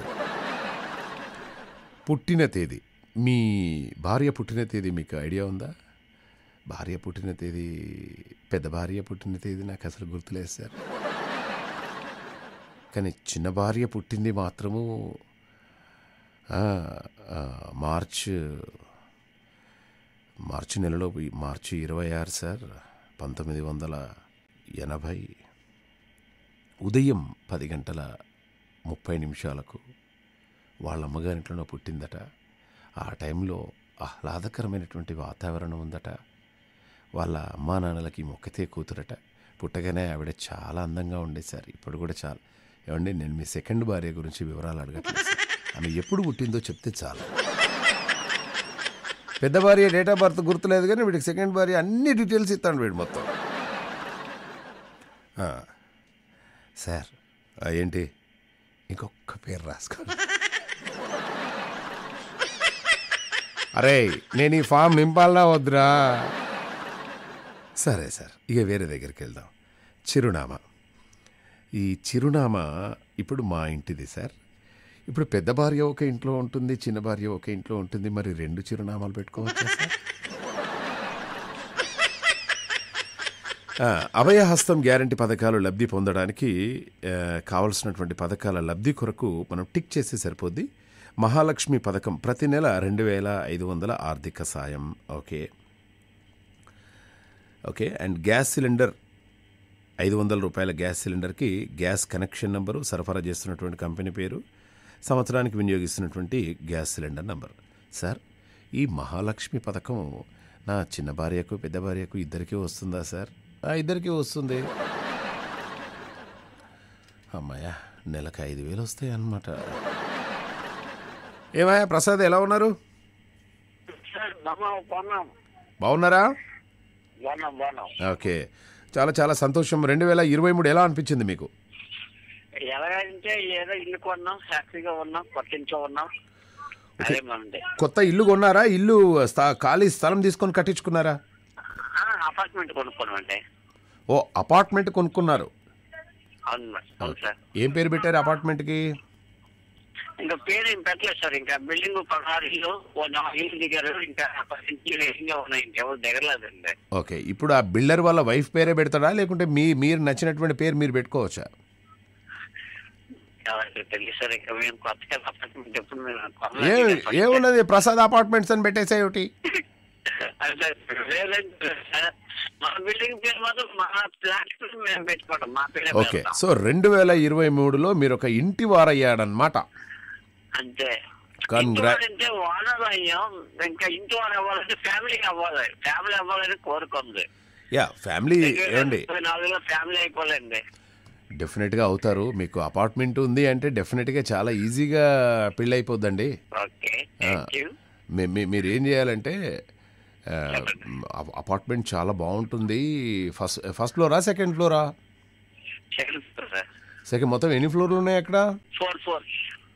పుట్టిన తేదీ మీ భార్య పుట్టిన తేదీ మీకు ఐడియా ఉందా భార్య పుట్టిన తేదీ పెద్ద భార్య పుట్టిన తేదీ నాకు అసలు గుర్తులేదు సార్ కానీ చిన్న భార్య పుట్టింది మాత్రము ఆ, ఆ, మార్చ్ మార్చి నెలలో ఈ- మార్చి ఇరవై ఆరు సార్ పంతొమ్మిది వందల ఎనభై ఉదయం పది గంటల ముప్పై నిమిషాలకు వాళ్ళ అమ్మగారింట్లోనే పుట్టిందట ఆ టైంలో ఆహ్లాదకరమైనటువంటి వాతావరణం ఉందట వాళ్ళ అమ్మా నాన్నలకి మొక్కతే కూతురట పుట్టగానే ఆవిడ చాలా అందంగా ఉండేది సార్ ఇప్పుడు కూడా చాలా ఏమండి నేను మీ సెకండ్ భార్య గురించి వివరాలు అడగట్లేదు సార్. ఆమె ఎప్పుడు పుట్టిందో చెప్తే చాలు పెద్ద భార్య డేట్ ఆఫ్ బర్త్ గుర్తులేదు కానీ వీడికి సెకండ్ భార్య అన్ని డీటెయిల్స్ ఇస్తాను వీడు మొత్తం ఆ, సార్ ఆ, ఏంటి ఇంకొక పేరు రాసుకో అరే నేను ఈ ఫామ్ నింపాలనా వద్దురా సరే సార్ ఇక వేరే దగ్గరికి వెళ్దాం చిరునామా ఈ చిరునామా ఇప్పుడు మా ఇంటిది సార్ ఇప్పుడు పెద్ద భార్య ఒక ఇంట్లో ఉంటుంది చిన్న భార్య ఒక ఇంట్లో ఉంటుంది మరి రెండు చిరునామాలు పెట్టుకోవచ్చా సార్ ఆ, అభయహస్తం గ్యారంటీ పథకాలు లబ్ధి పొందడానికి ఆ, కావలసినటువంటి పథకాల లబ్ధి కొరకు మనం టిక్ చేస్తే సరిపోద్ది మహాలక్ష్మి పథకం ప్రతి నెల రెండు వేల ఐదు వందల ఆర్థిక సాయం okay okay and gas cylinder ఐదు వందల రూపాయల గ్యాస్ సిలిండర్కి గ్యాస్ కనెక్షన్ నెంబరు సరఫరా చేస్తున్నటువంటి కంపెనీ పేరు సంవత్సరానికి వినియోగిస్తున్నటువంటి గ్యాస్ సిలిండర్ నంబర్ సార్ ఈ మహాలక్ష్మి పథకం నా చిన్న భార్యకు పెద్ద భార్యకు ఇద్దరికీ వస్తుందా సార్ ఆ, ఇద్దరికీ వస్తుంది అమ్మాయ్యా నెలకు ఐదు వేలు వస్తాయి అన్నమాట ఏమయ్యా ప్రసాద్ ఎలా ఉన్నారు సార్ బాగున్నాం బాగున్నాం బాగున్నారా బాగున్నాం బాగున్నాం ఓకే చాలా చాలా సంతోషం రెండు వేల ఇరవై మూడు ఎలా అనిపించింది మీకు ఎలాగంటే ఏదో ఇల్లు కొన్నాం హ్యాపీగా ఉన్నాం కొట్టించో ఉన్నాం అదే మంది కొత్త ఇల్లు కొన్నారా ఇల్లు స్థా- ఖాళీ స్థలం తీసుకొని కట్టించుకున్నారా అపార్ట్మెంట్ కొనుక్కున్నాం అండి ఓ అపార్ట్మెంట్ కొనుక్కున్నారు అవును మరి. అవును సార్ ఏం పేరు పెట్టారు అపార్ట్మెంట్కి ఇంకా పేరు ఏం పెట్టలేదు సార్ ఇంకా బిల్డింగ్ పదహారు ఇల్లు ఓ నాలుగు ఇల్లు దిగారు ఇంకా పది ఇంట్లో ఇంకా ఉన్నాయి ఇంకెవరు దిగలేదండి ఓకే ఇప్పుడు ఆ బిల్డర్ వాళ్ళ వైఫ్ పేరే పెడతాడా లేకుంటే మీ మీరు నచ్చినటువంటి పేరు మీరు పెట్టుకోవచ్చా ఎవరికి తెలియదు సార్ ఇంకా మేము కొత్తగా అపార్ట్మెంట్ ఎప్పుడు మేము ఏ కొనలేదు ఇంకా. ఏమున్నది ప్రసాద్ అపార్ట్మెంట్స్ అని పెట్టేసాయి ఒకటి అంటే వేరేంటి సార్ మా బిల్డింగ్ పేరు మాత్రం మా ఫ్లాట్ మేము పెట్టుకోవడం మా పేరే ఓకే పెడతాం. సో రెండు వేల ఇరవై మూడులో మీరు ఒక ఇంటి వారయ్యాడనమాట అంతే Congra- ఇంటి అంటే ఓనర్ అయ్యాం ఇంకా ఇంటి వారు అవ్వాలంటే ఫ్యామిలీ అవ్వాలి ఫ్యామిలీ అవ్వాలని కోరుకుంది యా ఫ్యామిలీ ఏమండి ఇరవై నాలుగులో ఫ్యామిలీ అయిపోలేండి డెఫినెట్గా అవుతారు మీకు అపార్ట్మెంట్ ఉంది అంటే డెఫినెట్గా చాలా ఈజీగా పెళ్ళి అయిపోద్దండి ఓకే థ్యాంక్ యూ మీ- మీ- మీరు ఏం చేయాలంటే ఆ, అప- అపార్ట్మెంట్ చాలా బాగుంటుంది ఫస్ట్ ఫస్ట్ ఫ్లోరా సెకండ్ ఫ్లోరా సెకండ్ సార్ సెకండ్ మొత్తం ఎన్ని ఫ్లోర్లు ఉన్నాయి అక్కడ ఫోర్ ఫోర్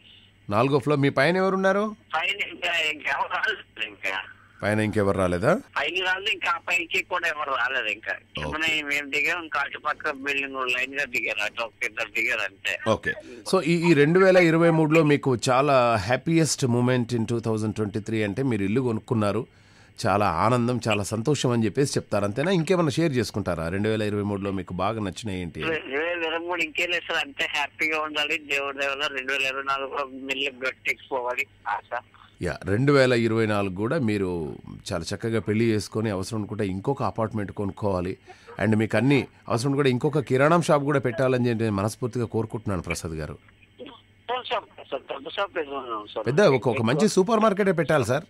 నాలుగో ఫ్లోర్ మీ పైన ఎవరున్నారు పైన ఇంకా ఇంకా ఎవరు రాలేదు ఇంకా పైన ఇంకెవరు రాలేదా పైకి రాలేదు ఇంకా ఆ పైకి కూడా ఎవరు రాలేదు ఇంకా కిందనే మేము దిగాం ఇంకా అటు పక్క బిల్డింగ్ లైన్ గా దిగారు అటు ఒక ఇద్దరు దిగారు అంతే ఓకే సో ఈ ఈ రెండు వేల ఇరవై మూడులో మీకు చాలా happiest moment in two thousand twenty three అంటే మీరు ఇల్లు కొనుక్కున్నారు చాలా ఆనందం చాలా సంతోషం అని చెప్పేసి చెప్తారు అంతేనా ఇంకేమైనా షేర్ చేసుకుంటారా రెండు వేల ఇరవై మూడులో మీకు బాగా నచ్చినాయి ఏంటి రెండు వేల ఇరవై మూడు ఇంకేం లేదు సార్ అంతే హ్యాపీగా ఉండాలి దేవుడి దేవత రెండు వేల ఇరవై నాలుగు మిల్లి గట్టెక్కిపోవాలి ఆశ యా రెండు వేల ఇరవై నాలుగు కూడా మీరు చాలా చక్కగా పెళ్లి చేసుకొని అవసరం అనుకుంటే ఇంకొక అపార్ట్మెంట్ కొనుక్కోవాలి అండ్ మీకు అన్ని అవసరం కూడా ఇంకొక కిరాణం షాప్ కూడా పెట్టాలని చెప్పి నేను మనస్ఫూర్తిగా కోరుకుంటున్నాను ప్రసాద్ గారు పెద్ద షాప్ సార్ పెద్ద షాప్ పెట్టుకున్నాం సార్ పెద్ద ఒక ఒక మంచి సూపర్ మార్కెటే పెట్టాలి సార్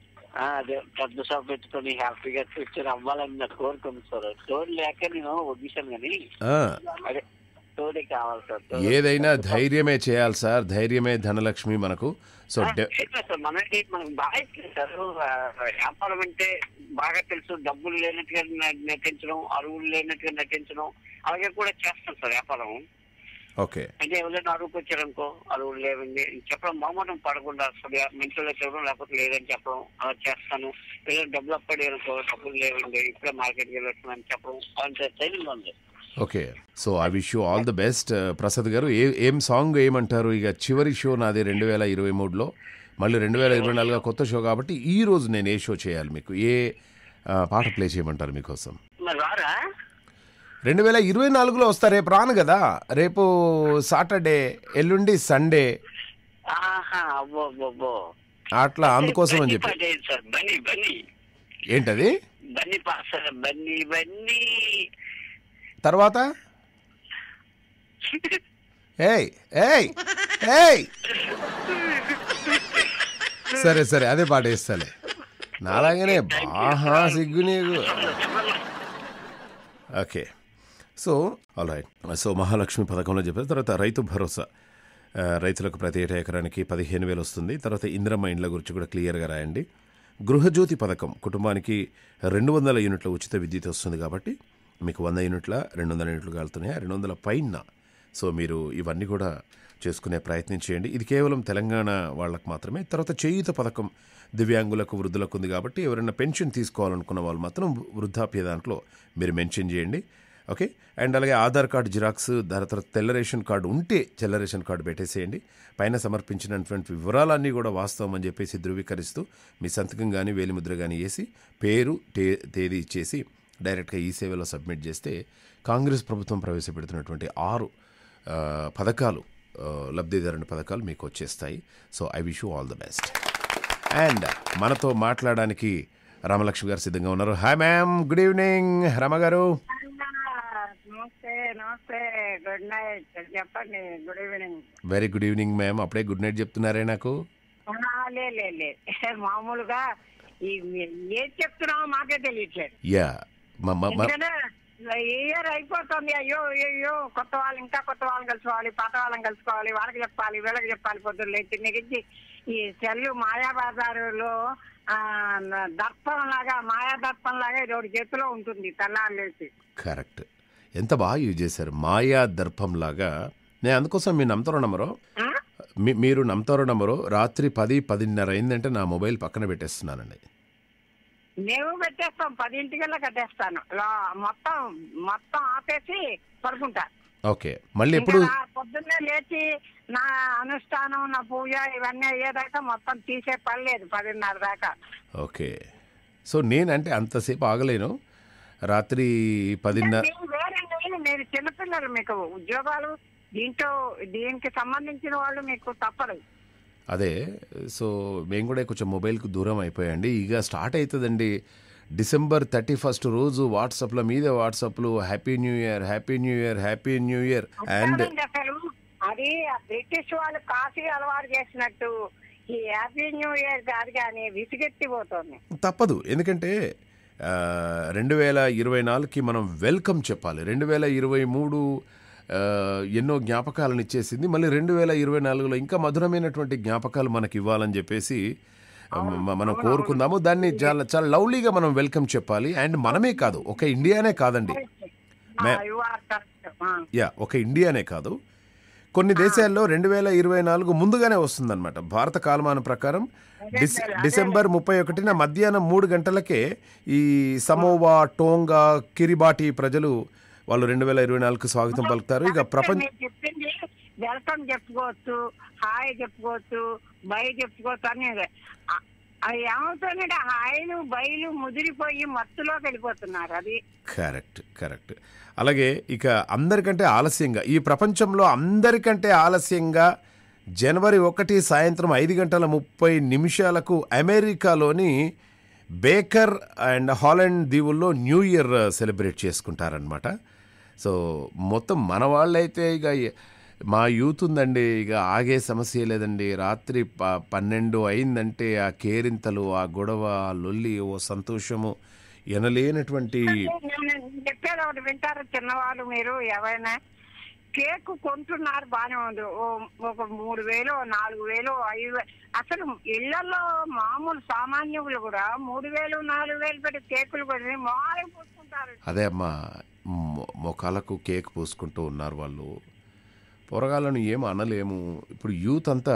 ఆ, అదే పెద్ద షాప్ పెట్టుకొని హ్యాపీగా ఫ్యూచర్ అవ్వాలని నాకు కోరుకుంది సార్ స్టోర్ లేక నేను వదిలేశాను కానీ ఆ, అదే స్టోరీ కావాలి సార్ స్టోరీ. ఏదైనా ధైర్యమే చేయాలి సార్ ధైర్యమే ధనలక్ష్మి మనకు సో ఆ, డె- అయితే సార్ మనకి మనకు బాగా తెలుసు సార్ ఆ, వ్యాపారం అంటే బాగా తెలుసు డబ్బులు లేనట్టుగా న- నటించడం అరువులు లేనట్టుగా నటించడం అలాగే కూడా చేస్తాం సార్ వ్యాపారం ఓకే అంటే ఎవరైనా అరువుకు వచ్చారనుకో అరువులు లేవండి చెప్పడం మొహమాటం పడకుండా అసలు మంచిలో చెప్పడం లేకపోతే లేదని చెప్పడం అలా చేస్తాను పిల్లలు డబ్బులు అప్పడి అనుకో డబ్బులు లేవండి ఇప్పుడే మార్కెట్కి వెళ్ళొస్తున్నాను చెప్పడం అలాంటి ట్రైనింగ్ ఉంది okay so I wish you all the best Prasad గారు ఏ ఏం సాంగ్ ఏమంటారు ఇక చివరి షో నాది రెండు వేల ఇరవై మూడులో మళ్ళీ రెండు వేల ఇరవై నాలుగులో కొత్త షో కాబట్టి ఈ రోజు నేను ఏ షో చేయాలి మీకు ఏ ఆ, పాట ప్లే చేయమంటారు మీకోసం మరి రారా రెండు వేల ఇరవై నాలుగులో వస్తా రేపు రాను కదా రేపు సాటర్డే ఎల్లుండి సండే ఆహా అబ్బో అబ్బో అబ్బో అట్లా అందుకోసం అని చెప్పి బన్నీ పాట ఏంటి సార్ బన్నీ బన్నీ ఏంటది బన్నీ పాట సార్ బన్నీ బన్నీ తర్వాత ఏయ్ ఏయ్ ఏయ్ సరే సరే అదే పాట వేస్తాలే నాలాగనే బాహా సిగ్గు నీకు okay so all right so Mahalakshmi పథకంలో చెప్పారు తర్వాత రైతు భరోసా ఆ, రైతులకు ప్రతి ఏటా ఎకరానికి పదిహేను వేలు వస్తుంది తర్వాత ఇంద్రమ్మ ఇండ్ల గురించి కూడా క్లియర్గా రాయండి గృహజ్యోతి పథకం కుటుంబానికి రెండు వందల యూనిట్ల ఉచిత విద్యుత్ వస్తుంది కాబట్టి మీకు వంద యూనిట్ల రెండు వందల యూనిట్లు కాలుతున్నాయి రెండు వందల పైన సో మీరు ఇవన్నీ కూడా చేసుకునే ప్రయత్నం చేయండి ఇది కేవలం తెలంగాణ వాళ్ళకు మాత్రమే తర్వాత చేయూత పథకం దివ్యాంగులకు వృద్ధులకు ఉంది కాబట్టి ఎవరైనా పెన్షన్ తీసుకోవాలనుకున్న వాళ్ళు మాత్రం వృద్ధాప్య దాంట్లో మీరు మెన్షన్ చేయండి ఓకే అండ్ అలాగే ఆధార్ కార్డు జిరాక్స్ దాని తర్వాత తెల్ల రేషన్ కార్డు ఉంటే తెల్ల రేషన్ కార్డు పెట్టేసేయండి పైన సమర్పించినటువంటి వివరాలన్నీ కూడా వాస్తవం అని చెప్పేసి ధృవీకరిస్తూ మీ సంతకం కానీ వేలిముద్ర కానీ వేసి పేరు టే తేదీ ఇచ్చేసి డైరెక్ట్గా ఈ సేవలో సబ్మిట్ చేస్తే కాంగ్రెస్ ప్రభుత్వం ప్రవేశపెడుతున్నటువంటి ఆరు ఆ, పథకాలు ఆ, లబ్ధిదారుని పథకాలు మీకు వచ్చేస్తాయి so I wish you all the best and మనతో మాట్లాడడానికి రామలక్ష్మి గారు సిద్ధంగా ఉన్నారు hi ma'am good evening Rama గారు నమస్తే నమస్తే గుడ్ నైట్ చెప్పండి good evening very good evening ma'am అప్పుడే గుడ్ నైట్ చెప్తున్నారే నాకు లే లే లే మామూలుగా ఈ ఏం చెప్తున్నామో మాకే తెలియట్లేదు యా మ- మ- మ- ఎందుకంటే ఇయర్ అయిపోతుంది అయ్యో అయ్యో కొత్త వాళ్ళు ఇంకా కొత్త వాళ్ళని కలుసుకోవాలి పాత వాళ్ళని కలుసుకోవాలి వాళ్ళకి చెప్పాలి వీళ్ళకి చెప్పాలి పొద్దున్న లేచి నెగించి ఈ సెల్లు మాయా బజారులో ఆ, దర్పం లాగా మాయా దర్పం లాగా ఇది ఒకటి చేతిలో ఉంటుంది తెల్లారు లేచి కరెక్ట్ ఎంత బాగా యూజ్ చేశారు మాయా దర్పం లాగా నేను అందుకోసం మీరు నమ్ముతారో నమ్మరో ఆ? మీ- మీరు నమ్ముతారో నమ్మరో రాత్రి పది పదిన్నర అయిందంటే నా మొబైల్ పక్కన పెట్టేస్తున్నానండి మేము పెట్టేస్తాం పదింటికల్లా కట్టేస్తాను లా- మొత్తం మొత్తం ఆపేసి పడుకుంటా ఓకే మళ్ళీ ఎప్పుడు ఇంకా నా పొద్దున్నే లేచి నా అనుష్ఠానం నా పూజ ఇవన్నీ అయ్యేదాకా మొత్తం తీసే పని లేదు పదిన్నర దాకా ఓకే సో నేనంటే అంతసేపు ఆగలేను రాత్రి పదిన్నర మీరు వేరే మీరు చిన్నపిల్లలు మీకు ఉద్యోగాలు దీంట్లో దీనికి సంబంధించిన వాళ్ళు మీకు తప్పదు అదే సో మేము కూడా కొంచెం మొబైల్కి దూరం అయిపోయాండి ఇక స్టార్ట్ అవుతుందండి డిసెంబర్ థర్టీ ఫస్ట్ రోజు వాట్సాప్ల మీద వాట్సాప్లు happy new year happy new year happy new year and కాదండి అసలు అది ఆ బ్రిటిష్ వాళ్ళు కాఫీ అలవాటు చేసినట్టు ఈ హ్యాపీ న్యూ ఇయర్ కాదు కానీ విసిగెత్తిపోతుంది తప్పదు ఎందుకంటే ఆ, రెండు వేల ఇరవై నాలుగుకి మనం వెల్కమ్ చెప్పాలి రెండు వేల ఇరవై మూడు ఆ, ఎన్నో జ్ఞాపకాలను ఇచ్చేసింది మళ్ళీ రెండు వేల ఇరవై నాలుగులో ఇంకా మధురమైనటువంటి జ్ఞాపకాలు మనకి ఇవ్వాలని చెప్పేసి మ- మనం కోరుకుందాము దాన్ని చాలా చాలా లవ్లీగా మనం వెల్కమ్ చెప్పాలి అండ్ మనమే కాదు ఒక ఇండియానే కాదండి మే- యు ఆర్ కరెక్ట్ యా ఒక ఇండియానే కాదు కొన్ని దేశాల్లో రెండు వేల ఇరవై నాలుగు ముందుగానే వస్తుందన్నమాట భారత కాలమానం ప్రకారం డిస్ డిసెంబర్ ముప్పై ఒకటిన మధ్యాహ్నం మూడు గంటలకే ఈ సమోవా టోంగా కిరిబాటి ప్రజలు వాళ్ళు రెండు వేల ఇరవై నాలుగుకు స్వాగతం పలుకుతారు ఇక ప్రపంచ మీరు చెప్పింది వెల్కమ్ చెప్పుకోవచ్చు హాయ్ చెప్పుకోవచ్చు బై చెప్పుకోవచ్చు అని అ- అది ఏమవుతుందంటే హాయిలు బయలు ముదిరిపోయి మత్తులోకి వెళ్ళిపోతున్నారు అది కరెక్ట్ కరెక్ట్ అలాగే ఇక అందరికంటే ఆలస్యంగా ఈ ప్రపంచంలో అందరికంటే ఆలస్యంగా జనవరి ఒకటి సాయంత్రం ఐదు గంటల ముప్పై నిమిషాలకు అమెరికాలోని బేకర్ అండ్ హాలండ్ దీవుల్లో న్యూ ఇయర్ సెలబ్రేట్ చేసుకుంటారనమాట సో మొత్తం మన వాళ్ళైతే ఇక మా యూత్ ఉందండి ఇక ఆగే సమస్య లేదండి రాత్రి ప పన్నెండు అయిందంటే ఆ కేరింతలు ఆ గొడవ ఆ లొల్లి ఓ సంతోషము ఎనలేనటువంటి నేను చెప్పేది ఒకటి వింటారు చిన్నవాళ్ళు మీరు ఎవరైనా కేక్ కొంటున్నారు బానే ఉంది ఓ ఒక మూడు వేలు నాలుగు వేలు ఐదు వేలు అసలు ఇళ్లలో మామూలు సామాన్యులు కూడా మూడు వేలు నాలుగు వేలు పెట్టి కేకులు కొని మామూలు పూసుకుంటారు అదే అమ్మా మొ- మొఖాలకు కేక్ పూసుకుంటూ ఉన్నారు వాళ్ళు పొరగాళ్ళను ఏం అనలేము ఇప్పుడు యూత్ అంతా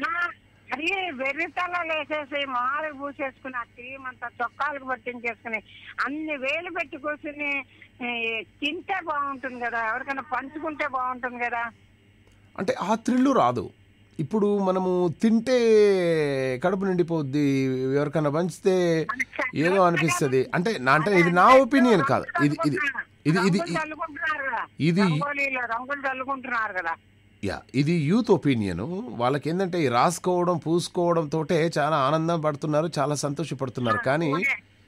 అది వెర్రితలలో వేసేసి మాలు పూసేసుకుని ఆ క్రీమ్ అంతా చొక్కాలకు పట్టించేసుకుని అన్ని వేలు పెట్టి కూర్చుని ఈ, తింటే బాగుంటుంది కదా ఎవరికైనా పంచుకుంటే బాగుంటుంది కదా అంటే ఆ థ్రిల్లు రాదు ఇప్పుడు మనము తింటే కడుపు నిండిపోద్ది ఎవరికైనా పంచితే ఏదో అనిపిస్తుంది అంటే నా అంటే ఇది నా ఒపీనియన్ కాదు ఇది ఇది ఇది ఇది రంగులు చల్లుకుంటున్నారు కదా ఇది రంగోలీలో రంగులు చల్లుకుంటున్నారు కదా యా ఇది యూత్ ఒపీనియన్ వాళ్ళకి ఏంటంటే ఈ రాసుకోవడం పూసుకోవడం తోటే చాలా ఆనందం పడుతున్నారు చాలా సంతోషపడుతున్నారు కానీ అదే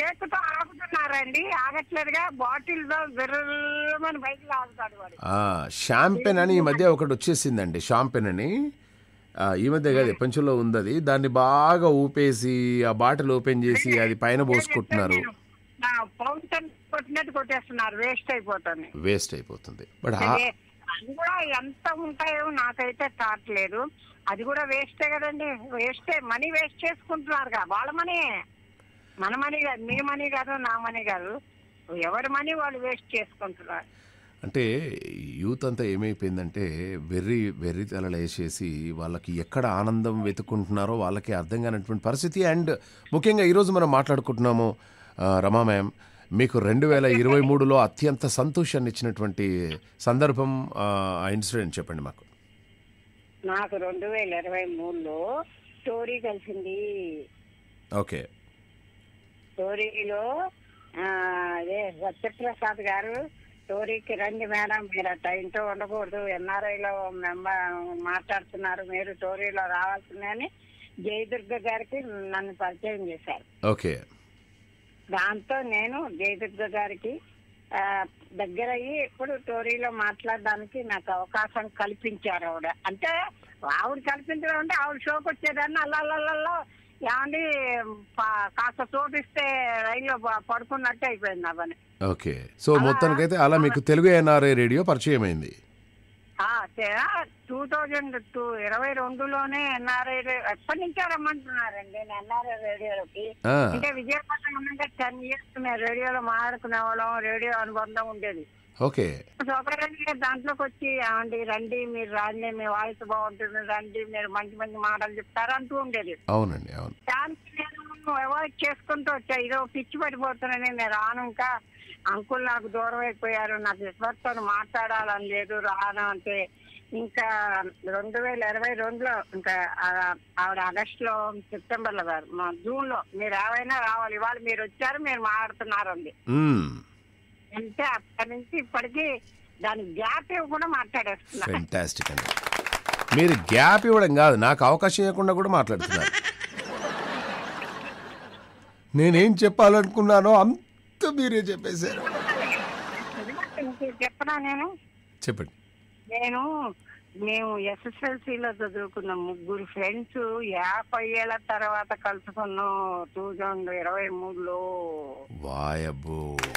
కేక్ తో ఆగుతున్నారండి ఆగట్లేదుగా బాటిల్ తో విర్రమని బయటకు ఆగుతాడు వాడు షాంపెన్ అని ఈ మధ్య ఒకటి వచ్చేసిందండి షాంపెన్ అని ఆ, ఈ మధ్య కాదు ఎప్పంచులో ఉంది అది దాన్ని బాగా ఊపేసి ఆ బాటిల్ ఓపెన్ చేసి అది పైన పోసుకుంటున్నారు ఫౌంటైన్ కొట్టినట్టు కొట్టేస్తున్నారు వేస్ట్ అయిపోతుంది వేస్ట్ అయిపోతుంది బట్ అదే, అది కూడా ఎంత ఉంటాయో నాకైతే థాట్ లేదు అది కూడా వేస్టే కదండి వేస్టే మనీ వేస్ట్ చేసుకుంటున్నారుగా వాళ్ళ మనీ మన మనీ కాదు మీ మనీ కాదు నా మనీ కాదు ఎవరి మనీ వాళ్ళు వేస్ట్ చేసుకుంటున్నారు అంటే యూత్ అంతా ఏమైపోయిందంటే వెర్రి వెర్రి తలలు వేసేసి వాళ్ళకి ఎక్కడ ఆనందం వెతుక్కుంటున్నారో వాళ్ళకి అర్థం కానటువంటి పరిస్థితి అండ్ ముఖ్యంగా ఈరోజు మనం మాట్లాడుకుంటున్నాము ఆ, రమా మ్యామ్ మీకు రెండు వేల ఇరవై మూడులో అత్యంత సంతోషాన్ని ఇచ్చినటువంటి సందర్భం ఆ ఆ ఇన్సిడెంట్ చెప్పండి మాకు నాకు రెండు వేల ఇరవై మూడులో స్టోరీ కలిసింది ఓకే స్టోరీలో ఆ, అదే సత్యప్రసాద్ గారు స్టోరీకి రండి మేడం మీరు అట్ట ఇంట్లో ఉండకూడదు ఎన్ఆర్ఐలో మెంబర్ మాట్లాడుతున్నారు మీరు స్టోరీలో రావాల్సిందని జయదుర్గ గారికి నన్ను పరిచయం చేశారు ఓకే దాంతో నేను జయదుర్గ గారికి ఆ, దగ్గరయ్యి ఇప్పుడు టోరీలో మాట్లాడడానికి నాకు అవకాశం కల్పించారు ఆవిడ అంటే ఆవిడ కల్పించడం అంటే ఆవిడ షోకి వచ్చేదాన్ని అల్లల్లల్లో ఏమండి పా- కాస్త చోటిస్తే రైల్లో ప- పడుకున్నట్టు అయిపోయింది నా పని ఓకే సో మొత్తానికైతే అలా మీకు తెలుగు ఎన్ఆర్ఐ రేడియో పరిచయం అయింది టూ థౌజండ్ టూ ఇరవై రెండులోనే ఎన్ఆర్ఐ ఎప్పటి నుంచో రమ్మంటున్నారండి నేను ఎన్ఆర్ఐ రేడియోలోకి ఆ, అంటే విజయవాడ ఉన్నాక టెన్ ఇయర్స్ మేము రేడియోలో మాట్లాడుకునే వాళ్ళం రేడియో అనుబంధం ఉండేది ఓకే సూపరంగా దాంట్లోకి వచ్చి ఏమండి రండి మీరు రాండి మీ వాయిస్ బాగుంటుంది రండి మీరు మంచి మంచి మాటలు చెప్తారు అంటూ ఉండేది అవునండి అవును దానికి నేను అవాయిడ్ చేసుకుంటూ వచ్చా ఇదో పిచ్చి పడిపోతున్నాను నేను రాను ఇంకా అంకుల్ నాకు దూరం అయిపోయారు నాకు విశ్వస్తో మాట్లాడాలని లేదు రాను అంటే ఇంకా రెండు వేల ఇరవై రెండులో ఇంకా ఆ- ఆవిడ ఆగస్ట్ లో సెప్టెంబర్ లో కాదు మా జూన్ లో మీరు ఏమైనా రావాలి ఇవాళ మీరు వచ్చారు మీరు మాట్లాడుతున్నారు అంది మ్మ్. అంటే అప్పటి నుంచి ఇప్పటికి దాని గ్యాప్ ఇవ్వకుండా మాట్లాడేస్తున్నా ఫెంటాస్టిక్ అండి మీరు గ్యాప్ ఇవ్వడం కాదు నాకు అవకాశం ఇవ్వకుండా కూడా మాట్లాడుతున్నారు నేనేం చెప్పాలనుకున్నానో అంత మీరే చెప్పేశారు ఇంక చెప్పనా నేను చెప్పండి నేను మేము ఎస్ఎస్ఎల్సిలో చదువుకున్న ముగ్గురు ఫ్రెండ్స్ యాభై ఏళ్ళ తర్వాత కలుసుకున్నాం టూ థౌజండ్ ఇరవై మూడులో వాయబ్బో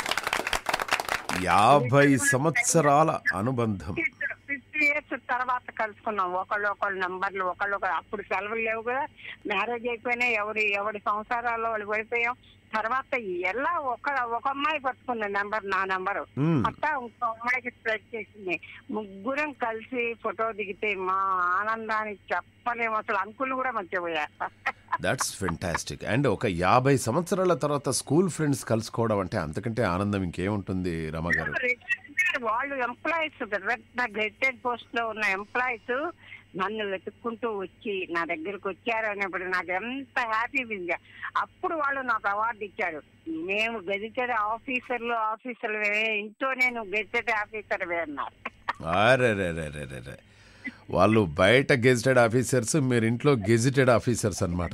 యాభై సంవత్సరాల అనుబంధం ఫిఫ్టీ ఇయర్స్ తర్వాత కలుసుకున్నాం ఒకళ్ళు ఒకళ్ళు నంబర్లు ఒకళ్ళు ఒకళ్ళు అప్పుడు సెలవులు లేవు కదా మ్యారేజ్ అయిపోయినా ఎవరి ఎవరి సంసారాల్లో వాళ్ళు పడిపోయాం తర్వాత ఎలా ఒక ఒక అమ్మాయి పట్టుకుంది నెంబర్ నా నెంబరు మ్మ్. అట్టా ఇంకో అమ్మాయికి స్ప్రెడ్ చేసింది ముగ్గురం కలిసి ఫోటో దిగితే మా ఆనందానికి చెప్పలేము అసలు అంకులు కూడా మర్చిపోయా దట్స్ ఫెంటాస్టిక్ అండ్ ఒక యాభై సంవత్సరాల తర్వాత స్కూల్ ఫ్రెండ్స్ కలుసుకోవడం అంటే అంతకంటే ఆనందం ఇంకేముంటుంది రమ గారు వాళ్ళు ఎంప్లాయీస్ పెద్ద గ్రెటెడ్ పోస్ట్ లో ఉన్న ఎంప్లాయీస్ నన్ను వెతుక్కుంటూ వచ్చి నా దగ్గరకు వచ్చారు అనేప్పుడు నాకు ఎంత హ్యాపీ ఉంది అప్పుడు వాళ్ళు నాకు అవార్డు ఇచ్చారు మేము గెజిటెడ్ ఆఫీసర్లు ఆఫీసర్లు ఇంట్లో నేను గెజిటెడ్ ఆఫీసర్ అన్నారు అరెరెరెరెరెరె. వాళ్ళు బయట గెజిటెడ్ ఆఫీసర్స్ మీరు ఇంట్లో గెజిటెడ్ ఆఫీసర్స్ అన్నమాట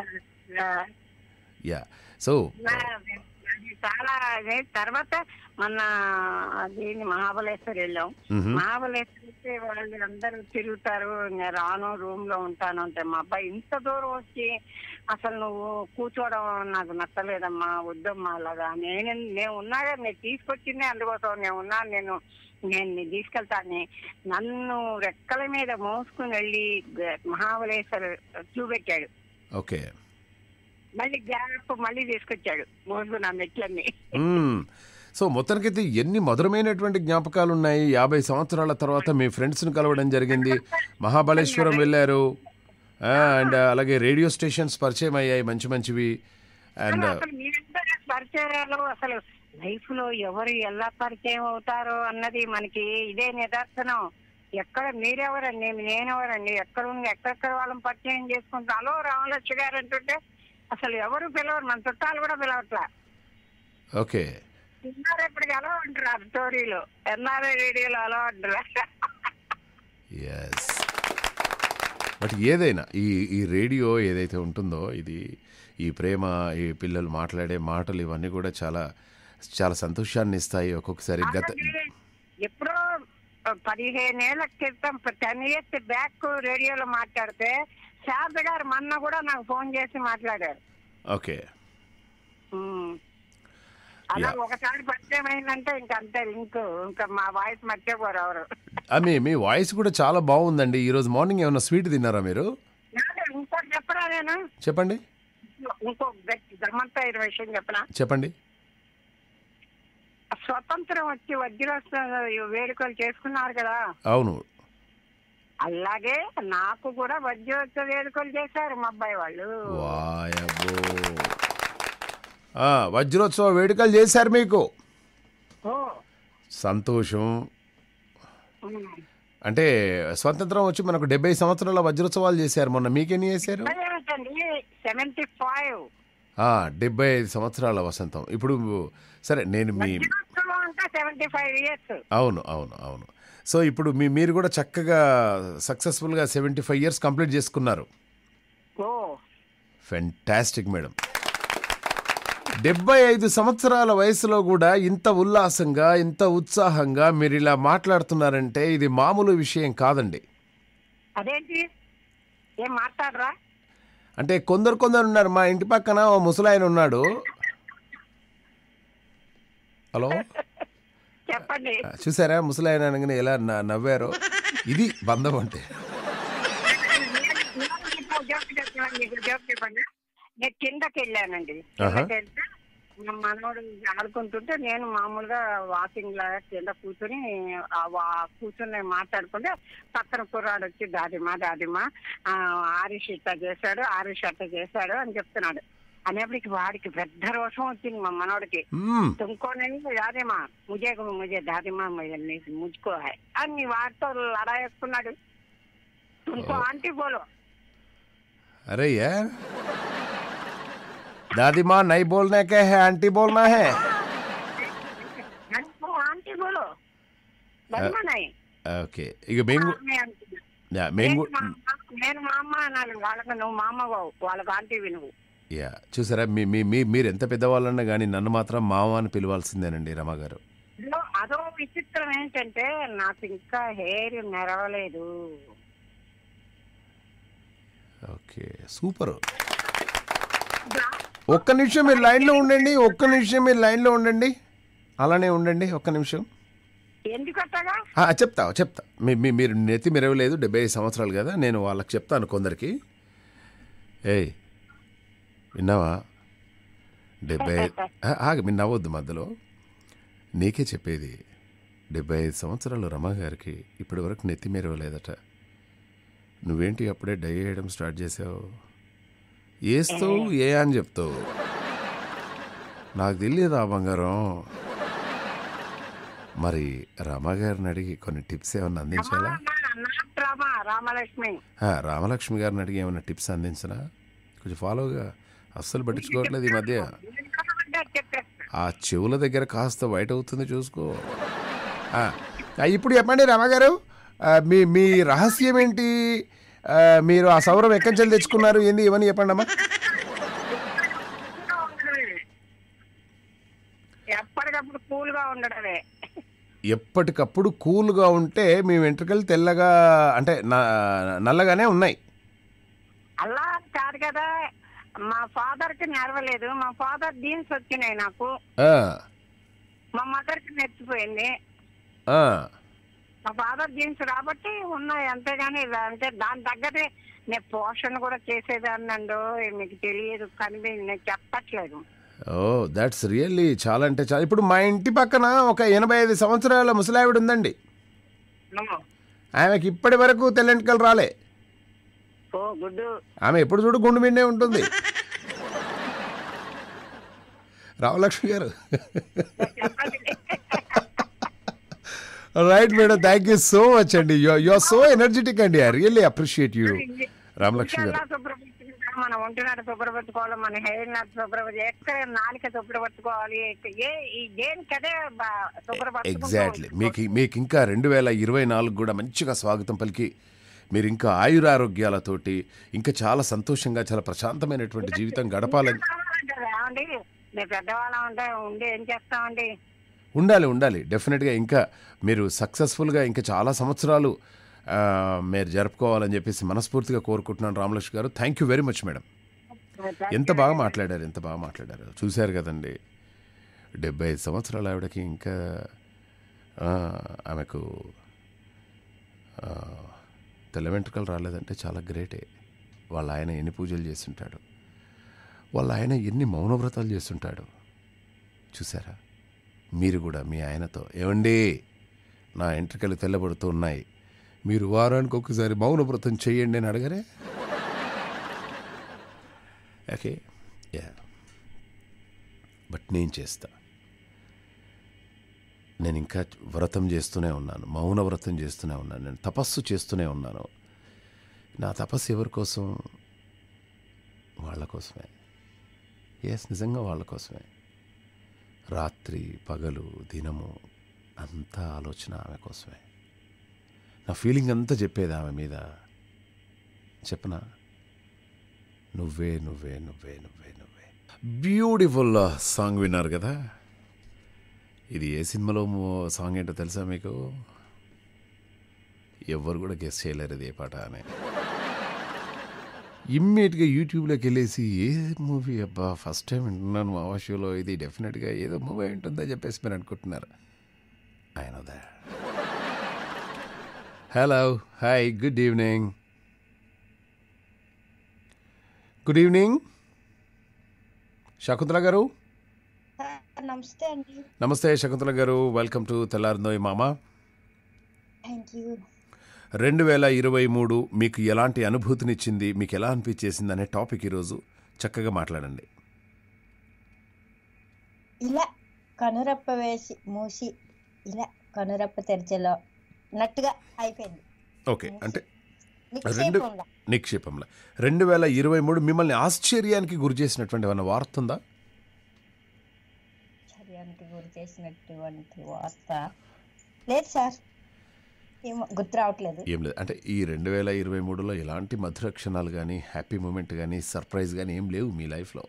యా సో అది చాలా అదే తర్వాత మన దీన్ని మహాబలేశ్వర్ వెళ్ళాం మ్హూ. మహాబలేశ్వర్ వస్తే వాళ్ళు అందరూ తిరుగుతారు నేను రాను రూమ్ లో ఉంటాను అంటే మా అబ్బాయి ఇంత దూరం వచ్చి అసలు నువ్వు కూర్చోవడం నాకు నచ్చలేదమ్మా వద్దమ్మా అలాగా నేను నేను ఉన్నాగా నేను తీసుకొచ్చిందే అందుకోసం నేను ఉన్నాను నేను నేను నీ తీసుకెళ్తాను నన్ను రెక్కల మీద మోసుకుని వెళ్ళి గ- మహాబలేశ్వర్ చూపెట్టాడు ఓకే మళ్ళీ గ్యాప్ మళ్ళీ తీసుకొచ్చాడు మోసుకుని ఆ మెట్లన్నీ మ్మ్. సో మొత్తానికైతే ఎన్ని మధురమైనటువంటి జ్ఞాపకాలు ఉన్నాయి యాభై సంవత్సరాల తర్వాత మీ ఫ్రెండ్స్ని కలవడం జరిగింది మహాబలేశ్వరం వెళ్ళారు అండ్ అలాగే రేడియో స్టేషన్స్ పరిచయం అయ్యాయి మంచి మంచివి అండ్ అసలు మీరందరూ పరిచయాలు అసలు లైఫ్ లో ఎవరు ఎలా పరిచయం అవుతారో అన్నది మనకి ఇదే నిదర్శనం ఎక్కడ మీరెవరండి నేనెవరండి ఎక్కడ ఉంది ఎక్కడెక్కడ వాళ్ళని పరిచయం చేసుకుంటాం హలో రామలక్ష్మి గారు అంటుంటే అసలు ఎవరు పిలవరు మన చుట్టాలు కూడా పిలవట్లా ఓకే తిన్నారు ఇప్పటికి ఎలా ఉంటారు ఆ స్టోరీలో ఎన్ఆర్ఐ రేడియోలో అలా ఉంటారు ఎస్ బట్ ఏదైనా ఈ ఈ రేడియో ఏదైతే ఉంటుందో ఇది ఈ ప్రేమ ఈ పిల్లలు మాట్లాడే మాటలు ఇవన్నీ కూడా చాలా చాలా సంతోషాన్ని ఇస్తాయి ఒక్కొక్కసారి గత అలాగే ఎప్పుడో పదిహేనేళ్ల క్రితం టెన్ ఇయర్స్ బ్యాక్ రేడియోలో మాట్లాడితే శారద గారు మొన్న కూడా నాకు ఫోన్ చేసి మాట్లాడారు ఓకే ఉమ్. అలా Yeah. ఒకసారి పరిచయం అయిందంటే ఇంక అంతే లింక్ ఇంకా మా వాయిస్ మర్చిపోరు ఎవరు మీ మీ వాయిస్ కూడా చాలా బాగుందండి ఈరోజు మార్నింగ్ ఏమైనా స్వీట్ తిన్నారా మీరు నాదే ఇంకోటి చెప్పరా నేను చెప్పండి ఇంకో గమ్మంత ఇరవై విషయం చెప్పనా చెప్పండి స్వతంత్రం వచ్చి వజ్రోత్సవ వేడుకలు చేసుకున్నారు కదా అవును అలాగే నాకు కూడా వజ్రోత్సవ వేడుకలు చేశారు మా అబ్బాయి వాళ్ళు వాయబో ఆ, వజ్రోత్సవ వేడుకలు చేశారు మీకు ఓ సంతోషం ఉమ్. అంటే స్వతంత్రం వచ్చి మనకు డెబ్బై సంవత్సరాల వజ్రోత్సవాలు చేశారు మొన్న మీకెన్ని చేశారు అదేమిటండి సెవెంటీ ఫైవ్ ఆ, డెబ్బై ఐదు సంవత్సరాల వసంతం ఇప్పుడు సరే నేను మీ వజ్రోత్సవం అంటే సెవెంటీ ఫైవ్ ఇయర్స్ అవును అవును అవును సో ఇప్పుడు మీ మీరు కూడా చక్కగా సక్సెస్ఫుల్గా సెవెంటీ ఫైవ్ ఇయర్స్ కంప్లీట్ చేసుకున్నారు ఓ ఫెంటాస్టిక్ మేడం డెబ్బై ఐదు సంవత్సరాల వయసులో కూడా ఇంత ఉల్లాసంగా ఇంత ఉత్సాహంగా మీరు ఇలా మాట్లాడుతున్నారంటే ఇది మామూలు విషయం కాదండి అదేంటి ఏం మాట్లాడరా అంటే కొందరు కొందరు ఉన్నారు మా ఇంటి పక్కన ఓ ముసలాయన ఉన్నాడు హలో చెప్పండి చూసారా ముసలాయన అనగానే ఎలా న- నవ్వారో ఇది బంధం అంటే మీకు జోక్ చెప్పండి, మీకు జోక్ చెప్పండి నేను కిందకి వెళ్ళానండి ఆహా. కిందకి వెళ్తే మా మనోడు ఆడుకుంటుంటే నేను మామూలుగా వాకింగ్ లాగా కింద కూర్చొని ఆ వా- కూర్చొని మాట్లాడుకుంటే పక్కన కుర్రాడు వచ్చి దాదిమా దాదిమా ఆ, ఆరిష్ ఇట్లా చేశాడు ఆరిష్ అట్లా చేశాడు అని చెప్తున్నాడు అనేప్పటికి వాడికి పెద్ద రోషం వచ్చింది మా మనోడికి మ్మ్. तुमको नहीं दादीमा मुझे मुझे दादीमा मुझे मुझको है అని వాడితో లడాయేసుకున్నాడు तुमको आंटी बोलो अरे यार दादी माँ नहीं बोलने के है आंटी बोलना है तुमको आंटी बोलो దాదిమా नहीं ఓకే ఇక మేము ఆమె అంటుంది. యా, మేము నేను కూ- మా అమ్మ- నేను మా అమ్మ అనాలి వాళ్ళకి నువ్వు మా అమ్మ బావు వాళ్ళకి ఆంటీ నువ్వు యా చూసారా మీ మీ మీ- మీరు ఎంత పెద్దవాళ్ళన్నా కానీ నన్ను మాత్రం మామ అని పిలవాల్సిందేనండి రమ గారు ఇదిగో అదో విచిత్రం ఏంటంటే నాకు ఇంకా హెయిర్ నెరవలేదు ఓకే సూపర్ ఒక్క నిమిషం మీరు లైన్లో ఉండండి ఒక్క నిమిషం మీరు లైన్లో ఉండండి అలానే ఉండండి ఒక్క నిమిషం ఎందుకట్టగా ఆ, చెప్తా చెప్తా మీ మీ- మీరు నెత్తి మెరవలేదు డెబ్బై ఐదు సంవత్సరాలు కదా నేను వాళ్ళకి చెప్తాను కొందరికి ఏయ్ విన్నావా డెబ్బై ఐదు ఆ, ఆగు మీరు నవ్వద్దు మధ్యలో నీకే చెప్పేది డెబ్బై ఐదు సంవత్సరాలు రమ గారికి ఇప్పటి వరకు నెత్తి మెరవలేదట నువ్వేంటి అప్పుడే డై వేయడం స్టార్ట్ చేసావు వేస్తావు ఏ అని చెప్తావు నాకు తెలియదా బంగారం మరి రమగారిని అడిగి కొన్ని టిప్స్ ఏమన్నా అందించాలా నాట్ రామా రామలక్ష్మి ఆ, రామలక్ష్మి గారిని అడిగి ఏమైనా టిప్స్ అందించనా కొంచెం ఫాలోగా అస్సలు పట్టించుకోవట్లేదు ఈ మధ్య చెప్పేస్తా ఆ చెవుల దగ్గర కాస్త వైట్ అవుతుంది చూసుకో ఆ, ఆ, ఇప్పుడు చెప్పండి రమగారు ఆ, మీ మీ రహస్యం ఏంటి ఆ, మీరు ఆ సౌరం ఎక్కడి నుంచి తెచ్చుకున్నారు ఏంది ఇవన్నీ చెప్పండి అమ్మా ఎప్పటికప్పుడు కూల్ గా ఉండడమే ఎప్పటికప్పుడు కూల్గా ఉంటే మీ వెంట్రుకలు తెల్లగా అంటే న- నల్లగానే ఉన్నాయి అలా కాదు కదా మా ఫాదర్ కి నెరవలేదు మా ఫాదర్ జీన్స్ వచ్చినాయి నాకు ఆ, మా మదర్ కి నెచ్చిపోయింది ఆ. మా ఫాదర్ జీన్స్ రాబట్టి ఉన్నాయి అంతేగాని ఇలా అంటే దాని తగ్గదే నేను పోషణ కూడా చేసేదాన్నండు మీకు తెలియదు కానీ నేను చెప్పట్లేదు ఓ దట్స్ రియల్లీ చాలా అంటే చాలా ఇప్పుడు మా ఇంటి పక్కన ఒక ఎనభై ఐదు సంవత్సరాల ముసలావిడ ఉందండి ఆమెకి ఇప్పటి వరకు తెల్లెంటికలు రాలే ఓ గుడ్డు ఆమె ఎప్పుడు చూడు గుండు మిండే ఉంటుంది రామలక్ష్మి గారు right madam thank you so much అండి యు ఆర్ సో ఎనర్జెటిక్ అండి I really appreciate you Ramalakshmi గారు ఎలా శుభ్రపరచుకుంటాం మన ఒంటి నాట శుభ్రపరచుకోవాలి మన హెయిర్ నాట శుభ్రపరచు ఎక్కడ నాలిక శుభ్రపరచుకోవాలి ఏ ఈ దేనికదే శుభ్రపరచుకుంటూ ఎగ్జాక్ట్లీ మీకు మీకు ఇంకా రెండు వేల ఇరవై నాలుగు కూడా మంచిగా స్వాగతం పలికి మీరు ఇంకా ఆయురారోగ్యాలతోటి ఇంకా చాలా సంతోషంగా చాలా ప్రశాంతమైనటువంటి జీవితం గడపాలని కావాలంటారా ఏమండి మేము పెద్దవాళ్ళం ఉంటే ఉండి ఏం చేస్తామండి ఉండాలి ఉండాలి డెఫినెట్గా ఇంకా మీరు సక్సెస్ఫుల్గా ఇంకా చాలా సంవత్సరాలు ఆ, మీరు జరుపుకోవాలని చెప్పేసి మనస్ఫూర్తిగా కోరుకుంటున్నాను రామలక్ష్మి గారు thank you very much madam ఎంత బాగా మాట్లాడారు ఎంత బాగా మాట్లాడారు చూశారు కదండి డెబ్బై ఐదు సంవత్సరాల ఆవిడకి ఇంకా ఆ, ఆమెకు ఆ, తెల్ల వెంట్రుకలు రాలేదంటే చాలా గ్రేటే వాళ్ళ ఆయన ఎన్ని పూజలు చేస్తుంటాడు వాళ్ళ ఆయన ఎన్ని మౌనవ్రతాలు చేస్తుంటాడు చూసారా మీరు కూడా మీ ఆయనతో ఏమండి నా ఎంట్రికలు తెల్లబడుతూ ఉన్నాయి మీరు వారానికి ఒకసారి మౌన వ్రతం చేయండి అని అడగరే ఓకే యా బట్ నేను చేస్తా నేను ఇంకా వ్రతం చేస్తూనే ఉన్నాను మౌన వ్రతం చేస్తూనే ఉన్నాను నేను తపస్సు చేస్తూనే ఉన్నాను నా తపస్సు ఎవరి కోసం వాళ్ళ కోసమే ఎస్ నిజంగా వాళ్ళ కోసమే రాత్రి పగలు దినము అంతా ఆలోచన ఆమె కోసమే నా ఫీలింగ్ అంతా చెప్పేది ఆమె మీద చెప్పనా నువ్వే నువ్వే నువ్వే నువ్వే నువ్వే బ్యూటిఫుల్ సాంగ్ విన్నారు కదా ఇది ఏ సినిమాలో మో- సాంగ్ ఏంటో తెలుసా మీకు ఎవ్వరు కూడా గెస్ చేయలేరు ఇది ఏ పాట అని ఇమ్మీడియట్గా యూట్యూబ్లోకి వెళ్ళేసి ఏ మూవీ అబ్బా ఫస్ట్ టైం వింటున్నాను మా షోలో ఇది డెఫినెట్గా ఏదో మూవీ ఉంటుందని చెప్పేసి మీరు అనుకుంటున్నారు ఆయన hello hi good evening good evening Shakuntala గారు నమస్తే అండి నమస్తే శకుంతల గారు వెల్కమ్ టు తెల్లారిందోయ్ మామ థ్యాంక్ యూ రెండు వేల ఇరవై మూడు మీకు ఎలాంటి అనుభూతినిచ్చింది మీకు ఎలా అనిపించేసింది అనే టాపిక్ ఈరోజు చక్కగా మాట్లాడండి ఇలా కనురప్ప వేసి మూసి ఇలా కనురప్ప తెరిచేలో నట్టుగా అయిపోయింది ఓకే అంటే మీకు రెండు- సేపు ఉందా? నిక్షేపంలో రెండు వేల ఇరవై మూడు మిమ్మల్ని ఆశ్చర్యానికి గురి చేసినటువంటి ఏమైనా వార్త ఉందా చర్యానికి గురి చేసినటువంటి వార్త లేదు సార్ ఏమో గుర్తు రావట్లేదు ఏం లేదు అంటే ఈ రెండు వేల ఇరవై మూడులో ఎలాంటి మధుర క్షణాలు కానీ హ్యాపీ మూమెంట్ కానీ సర్ప్రైజ్ కానీ ఏం లేవు మీ లైఫ్లో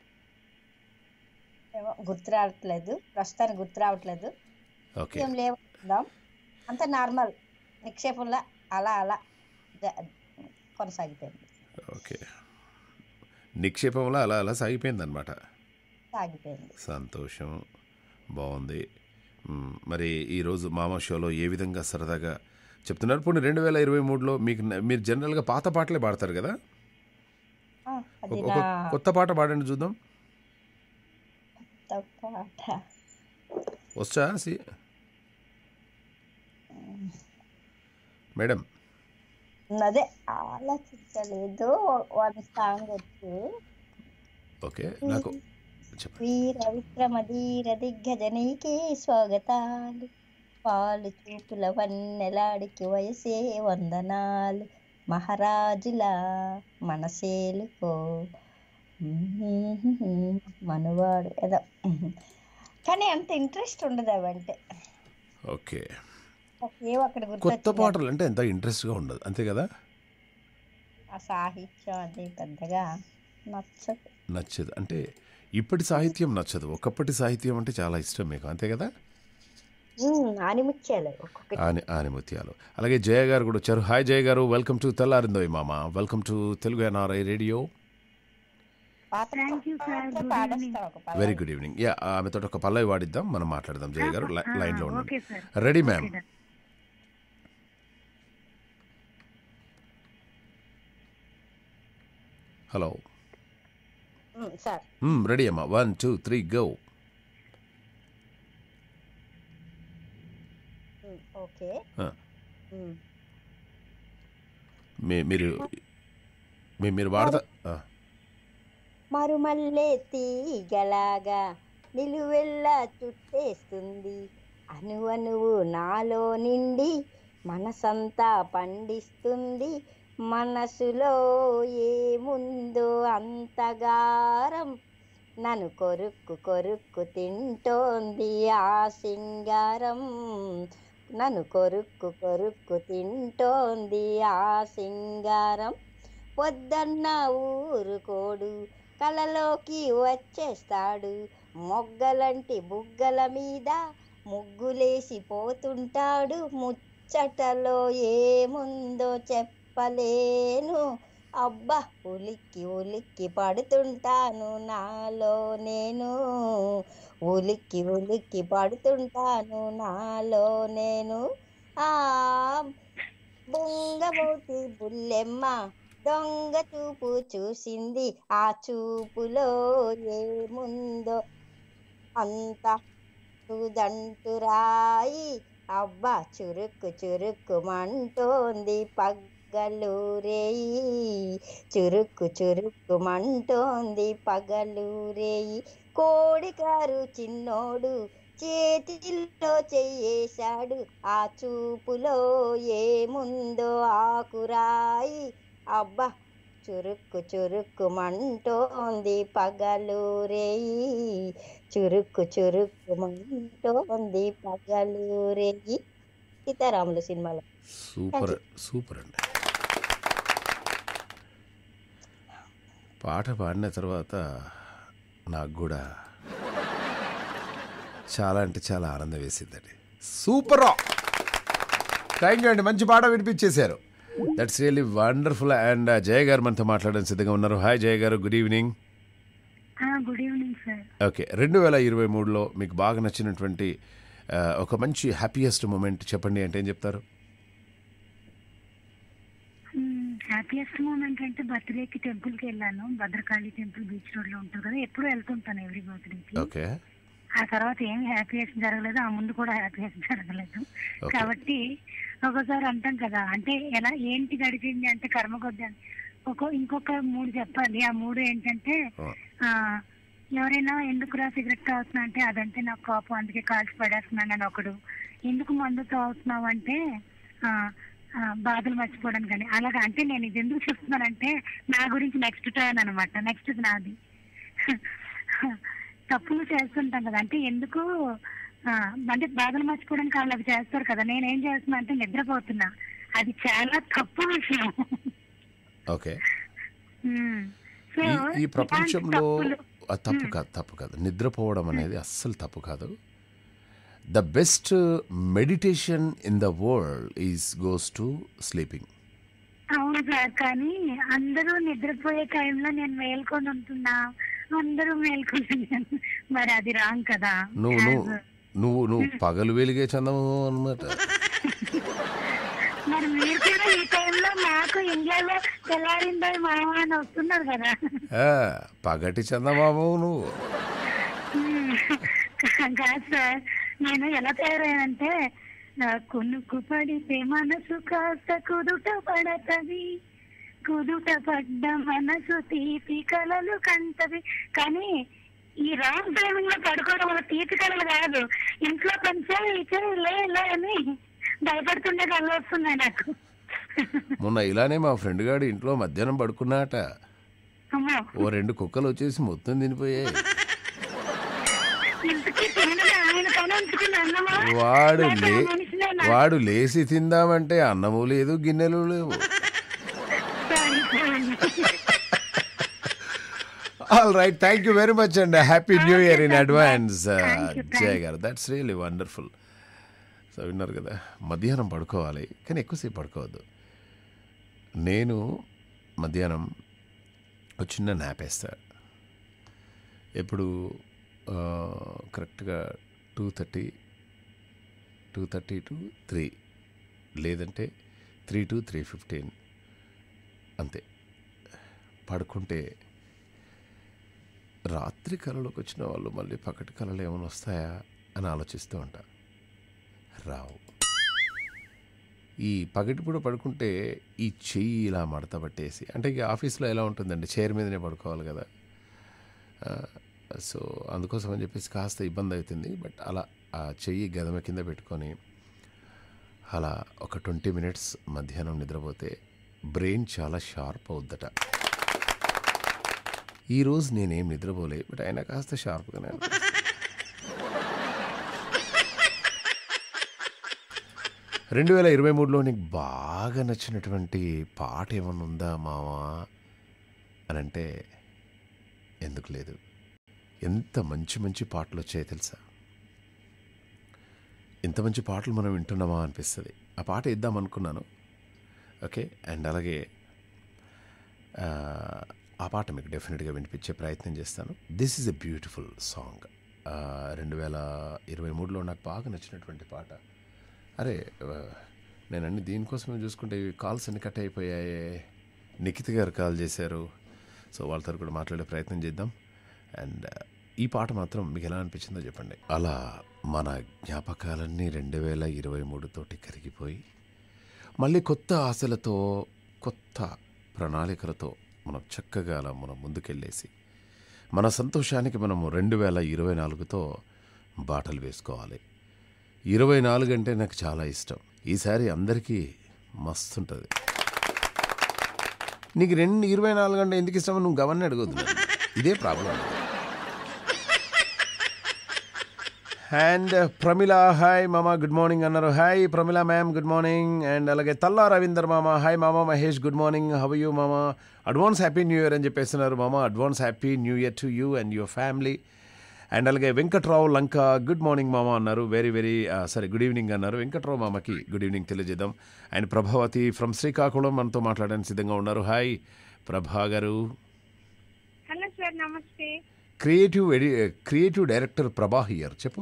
ఏమో గుర్తు రావట్లేదు ప్రస్తుతానికి గుర్తు రావట్లేదు ఓకే ఏం లేవు అందాం. అంత నార్మల్ నిక్షేపంలో అలా అలా జ- కొనసాగిపోయింది ఓకే నిక్షేపంలో అలా అలా సాగిపోయింది అనమాట సాగిపోయింది సంతోషం బాగుంది మ్, మరి ఈరోజు మామ షోలో ఏ విధంగా సరదాగా చెప్తున్నారు పోనీ రెండు వేల ఇరవై మూడులో మీకు న- మీరు జనరల్గా పాత పాటలే పాడతారు కదా ఆ, అది ఒక నా ఒక కొత్త పాట పాడండి చూద్దాం పాట వచ్చా సి మేడం అదే ఆలోచించలేదు వన్ సాంగ్ వచ్చు ఓకే నాకు చెప్పండి వీర విక్రమ ధీర దిగ్గజనీకి స్వాగతాలు పాలు చూపుల వన్నెలాడికి వయసే వందనాలు మహారాజుల మనసేలుకో మనవాడు ఏదో కానీ అంత ఇంట్రెస్ట్ ఉండదు అవంటే ఓకే ఒకే ఒకటి కొత్త గుర్తొచ్చింది పాటలు అంటే ఎంత ఇంట్రెస్ట్గా ఉండదు అంతే కదా ఆ సాహిత్యం అది పెద్దగా నచ్చదు నచ్చదు అంటే ఇప్పటి సాహిత్యం నచ్చదు ఒకప్పటి సాహిత్యం అంటే చాలా ఇష్టం మీకు అంతే కదా ఆనిముత్యాలు ఒక్కొక్కటి ఆని ఆనిముత్యాలు అలాగే జయ గారు కూడా వచ్చారు హాయ్ జయ గారు వెల్కమ్ టు తెల్లారిందోయ్ మామ welcome to Telugu NRI radio పాత పాట పాడేస్తా ఒక పాట. వెరీ గుడ్ ఈవినింగ్ యా ఆమెతో ఒక పల్లవి వాడిద్దాం మనం మాట్లాడదాం జయ గారు లై- లైన్లో ఉండండి okay sir ready ma'am hello um, sir ready అమ్మా one two three go um, okay um. మీరు మీ- మీరు వాడతా ఆ, మరుమల్లే తీగలాగా నిలువెల్లా చుట్టేస్తుంది అణువణువు నాలో నిండి మనసంతా పండిస్తుంది మనసులో ఏముందో అంతగారం నన్ను కొరుక్కు కొరుక్కు తింటోంది ఆ సింగారం నన్ను కొరుక్కు కొరుక్కు తింటోంది ఆ సింగారం పొద్దన్న ఊరుకోడు కలలోకి వచ్చేస్తాడు మొగ్గలంటి బుగ్గల మీద ముగ్గులేసి పోతుంటాడు ముచ్చటలో ఏముందో చెప్పలేను అబ్బా ఉలిక్కి ఉలిక్కి పడుతుంటాను నాలో నేను ఉలిక్కి ఉలిక్కి పడుతుంటాను నాలో నేను ఆ బొంగబోతి బుల్లెమ్మ దొంగ చూపు చూసింది ఆ చూపులో ఏముందో అంత దంటురాయి అబ్బా చురుక్కు చురుక్కు మంటోంది పగలు రేయి చురుక్కు చురుక్కు మంటోంది పగలు రేయి కోడికారు చిన్నోడు చేతిలో చెయ్యేశాడు ఆ చూపులో ఏముందో ఆకురాయి అబ్బా చురుక్కు చురుక్కు మంటోంది పగలు రేయి చురుక్కు చురుక్కు మంటోంది పగలు రేయి సీతారాములు సినిమాలో సూపర్ సూపర్ అండి పాట పాడిన తర్వాత నాకు కూడా చాలా అంటే చాలా ఆనందం వేసిందండి సూపర్ థ్యాంక్ యూ అండి మంచి పాట వినిపించేశారు that's really wonderful and Jaya గారు మనతో మాట్లాడడానికి సిద్ధంగా ఉన్నారు హాయ్ జయ గారు good evening good evening sir okay రెండు వేల ఇరవై మూడులో మీకు బాగా నచ్చినటువంటి ఆ, ఒక మంచి హ్యాపీయెస్ట్ మూమెంట్ చెప్పండి అంటే ఏం చెప్తారు హ్యాపీయెస్ట్ మూమెంట్ అంటే బర్త్డేకి టెంపుల్ కి వెళ్ళాను భద్రకాళి టెంపుల్ బీచ్ రోడ్ లో ఉంటుంది కదా ఎప్పుడు వెళ్తుంటాను ఎవ్రీ బర్త్డేకి ఓకే ఆ తర్వాత ఏమి హ్యాపీయెస్ట్ జరగలేదు ఆ ముందు కూడా హ్యాపీయెస్ట్ జరగలేదు Okay. కాబట్టి ఒకసారి అంటాం కదా అంటే ఎలా ఏంటి గడిచింది అంటే కర్మ కొద్ది అని. ఒక ఇంకొక మూడు చెప్పాలి ఆ మూడు ఏంటంటే Oh. ఆ ఎవరైనా ఎందుకురా సిగరెట్ తాగుతున్నా అంటే అదంటే నాకు కోపం అందుకే కాల్చి పడేస్తున్నాను అని ఒకడు ఎందుకు మందు తాగుతున్నావు అంటే ఆ, ఆ, బాధలు మర్చిపోవడానికి కానీ అలాగా అంటే నేను ఇది ఎందుకు చెప్తున్నానంటే నా గురించి నెక్స్ట్ టర్న్ అనమాట నెక్స్ట్ నాది తప్పులు చేస్తుంటాం కదా అంటే ఎందుకు ఆ, అంటే బాధలు మర్చిపోవడానికి వాళ్ళు అవి చేస్తారు కదా నేను ఏం చేస్తున్నా అంటే నిద్రపోతున్నా అది చాలా తప్పు విషయం ఓకే ఉమ్. సో ఈ ఈ ఇలాంటి ప్రపంచంలో తప్పులు ఆ, తప్పు కాదు తప్పు కాదు నిద్రపోవడం అనేది అస్సలు తప్పు కాదు the best meditation in the world is goes to sleeping అవును సార్ కానీ అందరూ నిద్రపోయే టైంలో నేను మేల్కొని ఉంటున్నా అందరూ మేల్కొని ఉన్నారు. మరి అది రాంగ్ కదా నువ్వు నువ్వు As- నువ్వు నువ్వు పగలు వెలిగే చందము అనమాట మరి మీరు కూడా ఈ టైంలో నాకు ఇండియాలో తెల్లారిందో మామ అని వస్తున్నారు కదా పగటి చందమాము నువ్వు ఉమ్. కాదు సార్ నేను ఎలా తయారయ్యానంటే ఆ, కునుకు పడితే మనసు కాస్త కుదుట పడతది కుదుట పడ్డ మనసు తీపి కలలు కంటది కానీ ఈ రాంగ్ టైమింగ్ లో పడుకోవడం వల్ల తీపి కలలు కాదు ఇంట్లో కొంచెం ఇచ్చే లే లే అని భయపడుతుండే కళ్ళు వస్తున్నాయి నాకు మొన్న ఇలానే మా ఫ్రెండ్ గాడు ఇంట్లో మధ్యాహ్నం పడుకున్నాట అమ్మో ఓ రెండు కుక్కలు వచ్చేసి మొత్తం తినిపోయాయి ఇంతకీ తినగా ఆయన పని ఉంచుకుని అన్నమా వాడు లేకపోతే లే ఆ మనిషినే నా- వాడు లేచి తిందామంటే అన్నము లేదు గిన్నెలు లేవు sorry, sorry. All right thank you very much and happy new year in advance Thank you, thank Jaya గారు దట్స్ రియలీ వండర్ఫుల్ సో విన్నారు కదా మధ్యాహ్నం పడుకోవాలి కానీ ఎక్కువసేపు పడుకోవద్దు నేను మధ్యాహ్నం ఒక చిన్న నాప్ వేస్తా ఎప్పుడు కరెక్ట్గా two thirty two thirty to three లేదంటే త్రీ టు త్రీ ఫిఫ్టీన్ అంతే పడుకుంటే రాత్రి కళలోకి వచ్చిన వాళ్ళు మళ్ళీ పకటి కళలు ఏమైనా వస్తాయా అని ఆలోచిస్తూ ఉంటా రావు ఈ పగటిపూట పడుకుంటే ఈ చెయ్యి ఇలా మడత పట్టేసి అంటే ఇక ఆఫీస్లో ఎలా ఉంటుందండి చైర్ మీదనే పడుకోవాలి కదా ఆ, సో అందుకోసం అని చెప్పేసి కాస్త ఇబ్బంది అవుతుంది బట్ అలా ఆ చెయ్యి గదమ కింద పెట్టుకొని అలా ఒక ట్వంటీ మినిట్స్ మధ్యాహ్నం నిద్రపోతే బ్రెయిన్ చాలా షార్ప్ అవుద్దట ఈరోజు నేనేం నిద్రపోలే బట్ అయినా కాస్త షార్ప్గానే రెండు వేల ఇరవై మూడులో నీకు బాగా నచ్చినటువంటి పాట ఏమన్నా ఉందా మావా అని అంటే ఎందుకు లేదు ఎంత మంచి మంచి పాటలు వచ్చాయో తెలుసా ఇంత మంచి పాటలు మనం వింటున్నామా అనిపిస్తుంది ఆ పాట ఇద్దాం అనుకున్నాను ఓకే అండ్ అలాగే ఆ, ఆ పాట మీకు డెఫినెట్గా వినిపించే ప్రయత్నం చేస్తాను this is a beautiful song రెండు వేల ఇరవై మూడులో నాకు బాగా నచ్చినటువంటి పాట అరే ఆ, నేను అన్ని దీనికోసమే చూసుకుంటే ఇవి కాల్స్ అన్ని కట్ అయిపోయాయి నిఖిత్ గారు కాల్ చేశారు సో వాళ్ళతో కూడా మాట్లాడే ప్రయత్నం చేద్దాం అండ్ ఈ పాట మాత్రం మీకు ఎలా అనిపించిందో చెప్పండి అలా మన జ్ఞాపకాలన్నీ రెండు వేల ఇరవై మూడుతోటి కరిగిపోయి మళ్ళీ కొత్త ఆశలతో కొత్త ప్రణాళికలతో మనం చక్కగా అలా మనం ముందుకెళ్ళేసి మన సంతోషానికి మనము రెండు వేల ఇరవై నాలుగుతో బాటలు వేసుకోవాలి ఇరవై నాలుగు అంటే నాకు చాలా ఇష్టం ఈసారి అందరికీ మస్తుంటుంది నీకు రెండు ఇరవై నాలుగు అంటే ఎందుకు ఇష్టం నువ్వు గవర్ని అడగొద్దు నన్ను. ఇదే ప్రాబ్లం అండ్ ప్రమిళ హాయ్ మామ గుడ్ మార్నింగ్ అన్నారు hi Pramila ma'am good morning and అలాగే తల్లా రవీందర్ మామ హాయ్ మామ Mahesh good morning how you మామ అడ్వాన్స్ హ్యాపీ న్యూ ఇయర్ అని చెప్పేస్తున్నారు మామ advance happy new year to you and your family and అలాగే వెంకట్రావు లంక గుడ్ మార్నింగ్ మామ అన్నారు very very sorry good evening అన్నారు వెంకట్రావు మామకి గుడ్ ఈవినింగ్ తెలియజేద్దాం అండ్ ప్రభావతి ఫ్రమ్ శ్రీకాకుళం మనతో మాట్లాడడానికి సిద్ధంగా ఉన్నారు హాయ్ ప్రభా గారు హలో సార్ నమస్తే క్రియేటివ్ ఎడి క్రియేటివ్ డైరెక్టర్ ప్రభా హియర్ చెప్పు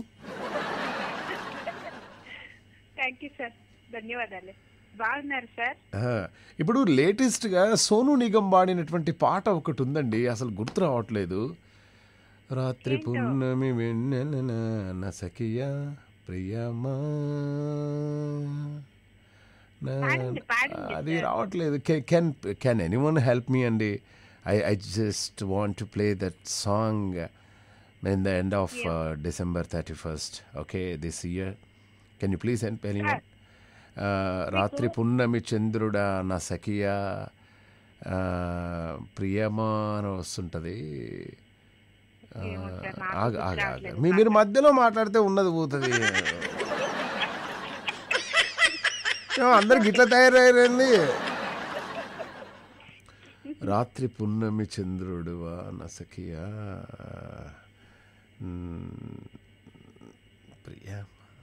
థ్యాంక్ యూ సార్ ధన్యవాదాలు బాగున్నారు సార్ ఆ, ఇప్పుడు లేటెస్ట్గా సోను నిగం పాడినటువంటి పాట ఒకటి ఉందండి అసలు గుర్తు రావట్లేదు రాత్రి ఏంటో? పున్నమి వెన్నెలన నసకియా ప్రియమా నా- పాడండి, పాడండి, అది sir. రావట్లేదు can can anyone help me అండి I I just want to play that song in the end of December thirty first okay this year can you please help anyone ఆ, రాత్రి పున్నమి చంద్రుడా నా సఖియా ఆ, ప్రియమా అని వస్తుంటుంది ఆ, ఏమో సార్, నాకు ఆగు, గుర్తు ఆగు, ఆగు. రావట్లేదు. మీ మీరు మధ్యలో మాట్లాడితే ఉన్నది పోతుంది ఏమో అందరికి ఇట్లా తయారయ్యారండి రాత్రి పున్నమి చంద్రుడువా నసకియా మ్, ప్రియమా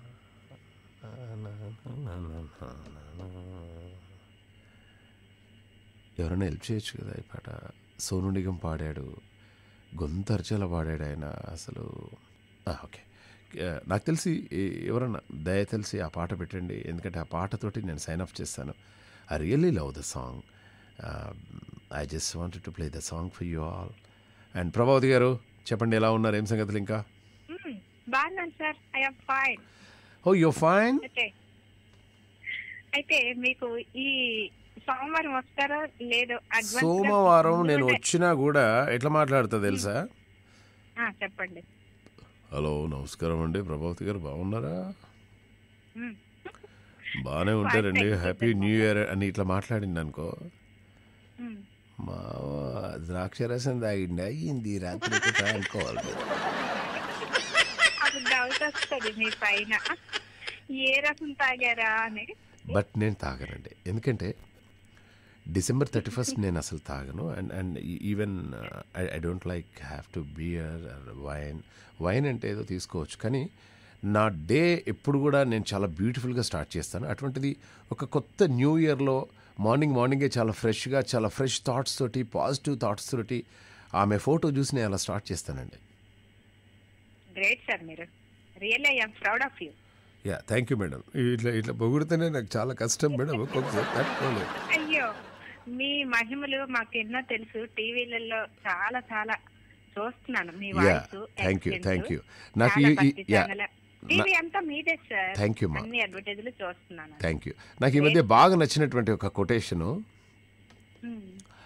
ఎవరైనా హెల్ప్ చేయొచ్చు కదా ఈ పాట సోను నిగం పాడాడు గొంతర్చల పాడాడు ఆయన అసలు ఆ, ఓకే ఆ, నాకు తెలిసి ఏ- ఎవరన్నా దయ తెలిసి ఆ పాట పెట్టండి ఎందుకంటే ఆ పాటతోటి నేను సైన్ అప్ చేస్తాను I really love the song I just wanted to play the song for you all and Prabhavati గారు చెప్పండి ఎలా ఉన్నారు ఏం సంగతులు ఇంకా బాగున్నాను sir I'm fine oh you fine అయితే అయితే మీకు ఈ సోమవారం వస్తారో లేదో advance గా సోమవారం ముందు నేను ఉంటే- వచ్చినా కూడా ఎట్లా మాట్లాడతా తెలుసా ఆ, చెప్పండి హలో నమస్కారం అండి ప్రభావతి గారు బాగున్నారా మ్మ్. బాగానే ఉంటారండి Fine, హ్యాపీ న్యూ ఇయర్ అని ఇట్లా మాట్లాడింది అనుకో మ్మ్. మా ద్రాక్షరసం తాగిండి అయ్యింది రాత్రి పూట అనుకోవాలి అప్పుడు డౌట్ వస్తుంది మీ పైన ఏ రకం తాగారా అని బట్ నేను తాగనండి ఎందుకంటే డిసెంబర్ థర్టీ ఫస్ట్ నేను అసలు తాగను and and even I don't like have to beer wine wine అంటే ఏదో తీసుకోవచ్చు కానీ నా డే ఎప్పుడు కూడా నేను చాలా బ్యూటిఫుల్గా స్టార్ట్ చేస్తాను అటువంటిది ఒక కొత్త న్యూ ఇయర్లో మార్నింగ్ మార్నింగే చాలా ఫ్రెష్గా చాలా ఫ్రెష్ థాట్స్ తోటి పాజిటివ్ థాట్స్ తోటి ఆమె ఫోటో చూసి నేను అలా స్టార్ట్ చేస్తానండి గ్రేట్ సార్ మీరు really I'm proud of you yeah thank you madam ఇట్లా ఇట్లా పొగిడితేనే నాకు చాలా కష్టం మేడం ఒక్కొక్కసారి తట్టుకోలేదు అయ్యో మీ మహిమలు మాకు ఎన్నో తెలుసు టీవీలలో చాలా చాలా చూస్తున్నాను మీ yeah voice thank you thank you నాకు ఈ- ఈ- యా టీవీ అంతా మీదే సార్ థ్యాంక్ యూ మా అన్ని అడ్వర్టైజ్లు చూస్తున్నాను థ్యాంక్ యూ నాకు ఈ మధ్య బాగా నచ్చినటువంటి ఒక quotation hmm.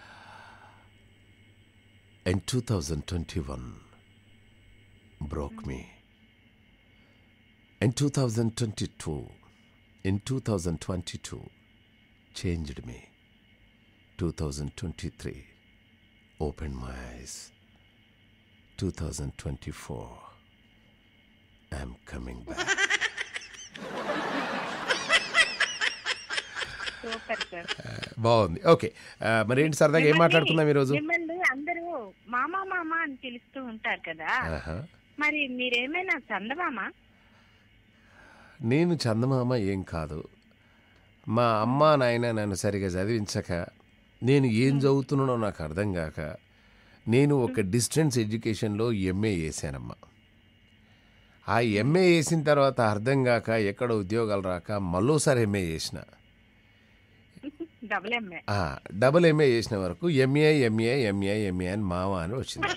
And two thousand twenty one broke me and two thousand twenty two in two thousand twenty two changed me two thousand twenty three open my eyes two thousand twenty four I'm coming back super sir బాగుంది ఓకే ఆ, మరి ఏంటి సరదాగా ఏం మాట్లాడుకుందాం ఈరోజు మిమ్మల్ని అందరూ మామ మామ అని పిలుస్తూ ఉంటారు కదా ఆహా. మరి మీరేమైనా చందమామ నేను చందమామ ఏం కాదు మా అమ్మ నాయన నన్ను సరిగా చదివించక నేను ఏం చదువుతున్నానో నాకు అర్థం కాక నేను ఒక డిస్టెన్స్ ఎడ్యుకేషన్లో ఎంఏ చేశానమ్మా ఆ ఎంఏ చేసిన తర్వాత అర్థం కాక ఎక్కడ ఉద్యోగాలు రాక మళ్ళోసారి ఎంఏ చేసిన డబుల్ ఎంఏ ఆ, డబుల్ ఎంఏ చేసిన వరకు ఎంఏ ఎంఏ ఎంఏ ఎంఏ అని మామ అని వచ్చింది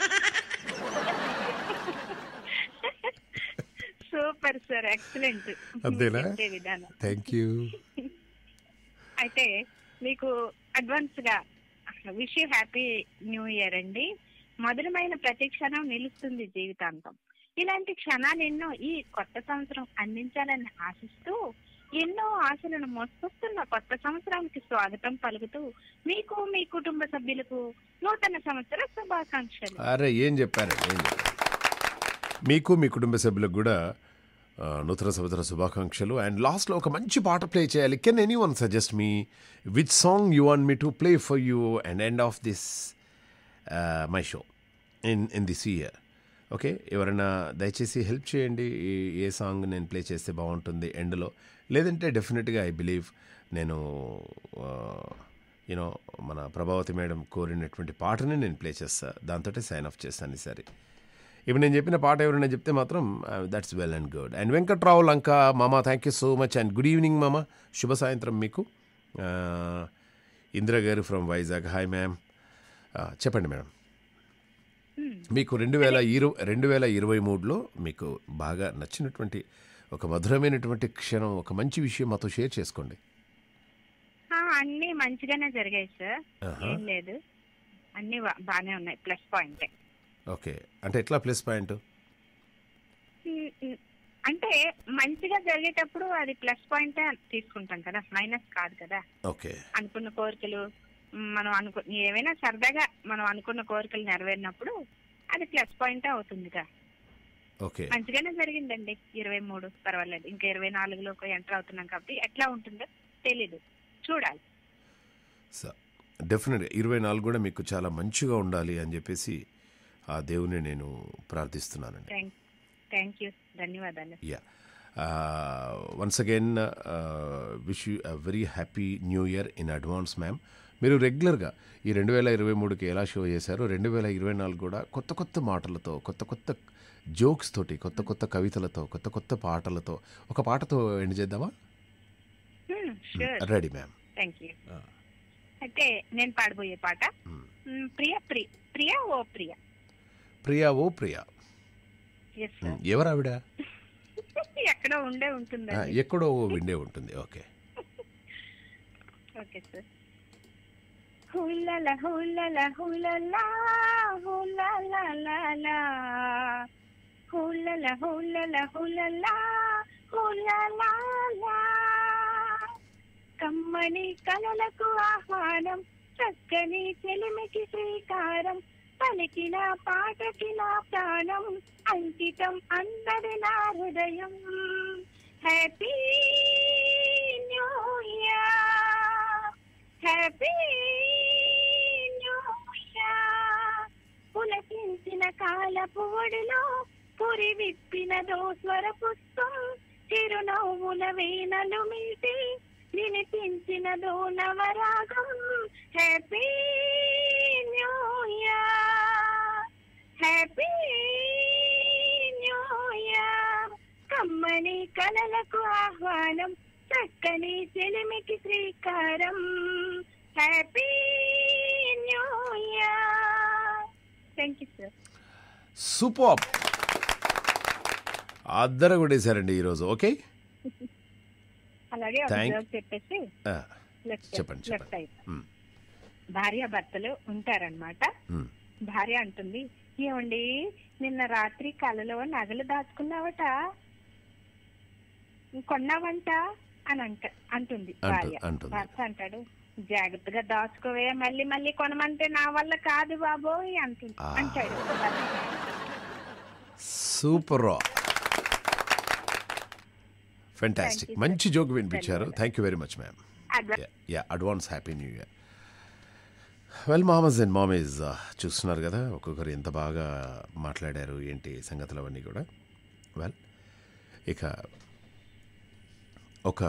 సూపర్ సార్ ఎక్సలెంట్ అంతేనా? చెప్పే విధానం థ్యాంక్ యూ అయితే మీకు అడ్వాన్స్ గా wish you happy new year అండి మధురమైన ప్రతి క్షణం నిలుస్తుంది జీవితాంతం ఇలాంటి క్షణాలు ఎన్నో ఈ కొత్త సంవత్సరం అందించాలని ఆశిస్తూ ఎన్నో ఆశలను మోసుకొస్తున్న కొత్త సంవత్సరానికి స్వాగతం పలుకుతూ మీకు మీ కుటుంబ సభ్యులకు నూతన సంవత్సర శుభాకాంక్షలు అరే ఏం చెప్పారండి ఏం చెప్పారు మీకు మీ కుటుంబ సభ్యులకు కూడా ఆ, నూతన సంవత్సర శుభాకాంక్షలు అండ్ లాస్ట్లో ఒక మంచి పాట ప్లే చేయాలి can anyone suggest me which song you want me to play for you and end of this my show in in this year okay ఎవరైనా దయచేసి హెల్ప్ చేయండి ఈ- ఏ సాంగ్ నేను ప్లే చేస్తే బాగుంటుంది ఎండ్లో లేదంటే డెఫినెట్గా ఐ బిలీవ్ నేను యూనో మన ప్రభావతి మేడం కోరినటువంటి పాటని నేను ప్లే చేస్తా దాంతో సైన్ ఆఫ్ చేస్తాను ఈసారి ఇప్పుడు నేను చెప్పిన పాట ఎవరైనా చెప్తే మాత్రం that's well and good and Venkatrao Lanka మామ thank you so much and good evening మామ శుభ సాయంత్రం మీకు ఇందిరా గారు ఫ్రమ్ వైజాగ్ హాయ్ మ్యామ్ చెప్పండి మేడం మీకు రెండు వేల ఇరవై రెండు వేల ఇరవై మూడులో మీకు బాగా నచ్చినటువంటి ఒక మధురమైనటువంటి క్షణం ఒక మంచి విషయం మాతో షేర్ చేసుకోండి ఆ, అన్ని మంచిగానే జరిగాయి సార్ ఆహా. ఏం లేదు అన్ని బా- బానే ఉన్నాయి ప్లస్ పాయింట్ ఓకే అంటే ఎట్లా ప్లస్ పాయింట్ అంటే మంచిగా జరిగేటప్పుడు అది ప్లస్ పాయింట్ తీసుకుంటాం కదా మైనస్ కాదు కదా ఓకే అనుకున్న కోరికలు మ్, మనం అనుకు ఏవైనా సరదాగా మనం అనుకున్న కోరికలు నెరవేరినప్పుడు అది ప్లస్ పాయింట్ అవుతుందిగా ఓకే మంచిగానే జరిగిందండి ఇరవై మూడు పర్వాలేదు ఇంకా ఇరవై నాలుగులోకి ఎంటర్ అవుతున్నాం కాబట్టి ఎట్లా ఉంటుందో తెలీదు చూడాలి సో డెఫినెట్గా ఇరవై నాలుగు కూడా మీకు చాలా మంచిగా ఉండాలి అని చెప్పేసి ఆ దేవుని నేను ప్రార్థిస్తున్నానండి థ్యాంక్ థ్యాంక్ యూ ధన్యవాదాలు yeah once again wish you a very happy new year in advance ma'am మీరు రెగ్యులర్గా ఈ రెండు వేల ఇరవై మూడుకి ఎలా షో చేశారో రెండు వేల ఇరవై నాలుగు కూడా కొత్త కొత్త మాటలతో కొత్త కొత్త జోక్స్ తోటి కొత్త కొత్త కవితలతో కొత్త కొత్త పాటలతో ఒక పాటతో ఎండ్ చేద్దామా sure ready ma'am thank you అయితే నేను పాడబోయే పాట మ్, ప్రియ ప్రియ ప్రియ ఓ ప్రియ ప్రియా ఓ ప్రియా ఎస్ మ్, ఎవరావిడ ఎక్కడో ఉండే ఆ, ఉంటుందండి ఎక్కడో ఓ విండే ఉంటుంది ఓకే ఓకే సార్ హుల్లల హుల్లల హుల్లల హుల్లల హుల్లల హుల్లల హుల్లల హుల్లల కమ్మని కలలకు ఆహ్వానం చక్కని చెలిమికి శ్రీకారం పలికిన పాటకి నా ప్రాణం అంకితం అందరి నా హృదయం happy new year happy new year పులకించిన కాలపు ఒడిలో పురి విప్పిన దోస్వర పుష్పం చిరునవ్వుల వీణలు మీటి వినిపించిన నవరాగం happy new year happy new year కమ్మని కలలకు ఆహ్వానం చక్కని చెలిమికి శ్రీకారం happy new year thank you sir super అద్దర కొట్టేశారండి ఈరోజు ఓకే అలాగే ఒక Thank- joke చెప్పేసి ఆ, లెఫ్ట్ చెప్పండి, లెఫ్ట్ చెప్పండి. సైడ్ మ్, భార్య భర్తలు ఉంటారన్నమాట మ్. భార్య అంటుంది ఏమండి నిన్న రాత్రి కలలో నగలు దాచుకున్నావట కొన్నావంట అని అంట అంటుంది అంటు- భార్య అంటుంది. భర్త అంటాడు జాగ్రత్తగా దాచుకోవే మళ్ళీ మళ్ళీ కొనమంటే నా వల్ల కాదు బాబోయ్ అంటుంది ఆ. అంటాడు super fantastic Thank you, sir. మంచి జోక్ వినిపించారు ధన్యవాదాలు. Thank you very much ma'am అదే yeah advance happy new year well మామస్ అండ్ మామీస్ చూస్తున్నారు కదా ఒక్కొక్కరు ఎంత బాగా మాట్లాడారు ఏంటి సంగతులు అవన్నీ కూడా వెల్ ఇక ఒక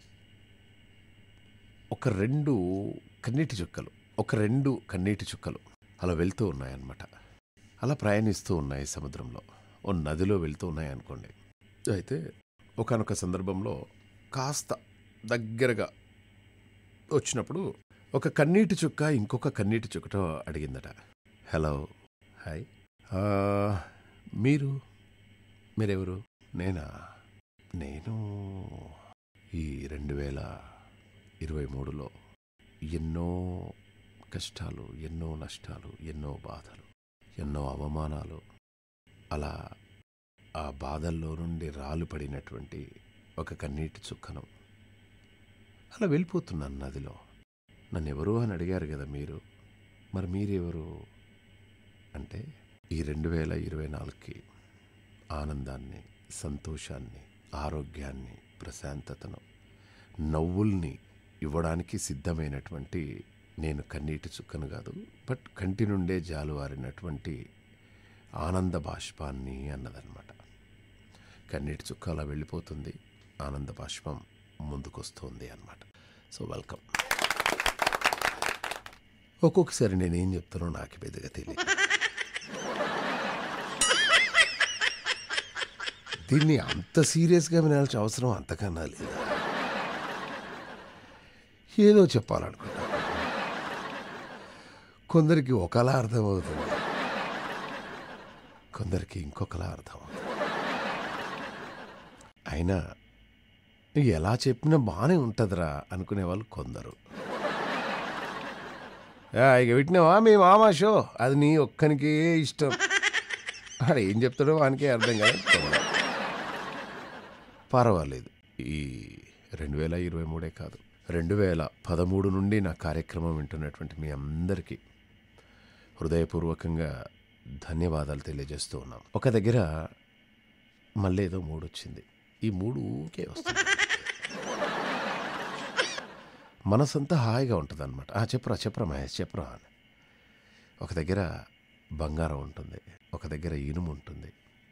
ఒక రెండు కన్నీటి చుక్కలు ఒక రెండు కన్నీటి చుక్కలు అలా వెళ్తూ ఉన్నాయన్నమాట అలా ప్రయాణిస్తూ ఉన్నాయి సముద్రంలో ఓ నదిలో వెళ్తూ ఉన్నాయి అనుకోండి అయితే ఒకనొక సందర్భంలో కాస్త దగ్గరగా వచ్చినప్పుడు ఒక కన్నీటి చుక్క ఇంకొక కన్నీటి చుక్కతో అడిగిందట హలో హాయ్ ఆ, మీరు మీరెవరు నేనా నేను ఈ రెండు వేల ఇరవై మూడులో ఎన్నో కష్టాలు ఎన్నో నష్టాలు ఎన్నో బాధలు ఎన్నో అవమానాలు అలా ఆ బాధల్లో నుండి రాలు పడినటువంటి ఒక కన్నీటి చుక్కను అలా వెళ్ళిపోతున్నాను నదిలో నన్ను ఎవరు అని అడిగారు కదా మీరు మరి మీరెవరు అంటే ఈ రెండు వేల ఇరవై నాలుగుకి ఆనందాన్ని సంతోషాన్ని ఆరోగ్యాన్ని ప్రశాంతతను నవ్వుల్ని ఇవ్వడానికి సిద్ధమైనటువంటి నేను కన్నీటి చుక్కను కాదు బట్ కంటి నుండే జాలువారినటువంటి ఆనంద బాష్పాన్ని అన్నదన్నమాట కన్నీటి చుక్క అలా వెళ్ళిపోతుంది ఆనంద బాష్పం ముందుకొస్తుంది అన్నమాట సో వెల్కమ్ ఒక్కొక్కసారి నేనేం చెప్తానో నాకు పెద్దగా తెలియదు దీన్ని అంత సీరియస్గా వినాల్సిన అవసరం అంతకన్నా లేదు ఏదో చెప్పాలనుకుంటా కొందరికి ఒకలా అర్థమవుతుంది కొందరికి ఇంకొకలా అర్థమవుతుంది అయినా ఎలా చెప్పినా బాగానే ఉంటుందిరా అనుకునే వాళ్ళు కొందరు "ఆ, ఇక విట్టినావా మీ మామ షో అది నీ ఒక్కనికే ఇష్టం ఆడ ఏం చెప్తాడో వానికే అర్థం కాదు పర్వాలేదు ఈ రెండు వేల ఇరవై మూడే కాదు రెండు వేల పదమూడు నుండి నా కార్యక్రమం వింటున్నటువంటి మీ అందరికీ హృదయపూర్వకంగా ధన్యవాదాలు తెలియజేస్తూ ఉన్నాం ఒక దగ్గర మళ్ళీ ఏదో మూడు వచ్చింది ఈ మూడు ఊకే వస్తుంది మనసంతా హాయిగా ఉంటుంది అనమాట చెప్పరా చెప్పరా మహేష్ చెప్పరా అని ఒక దగ్గర బంగారం ఉంటుంది ఒక దగ్గర ఇనుము ఉంటుంది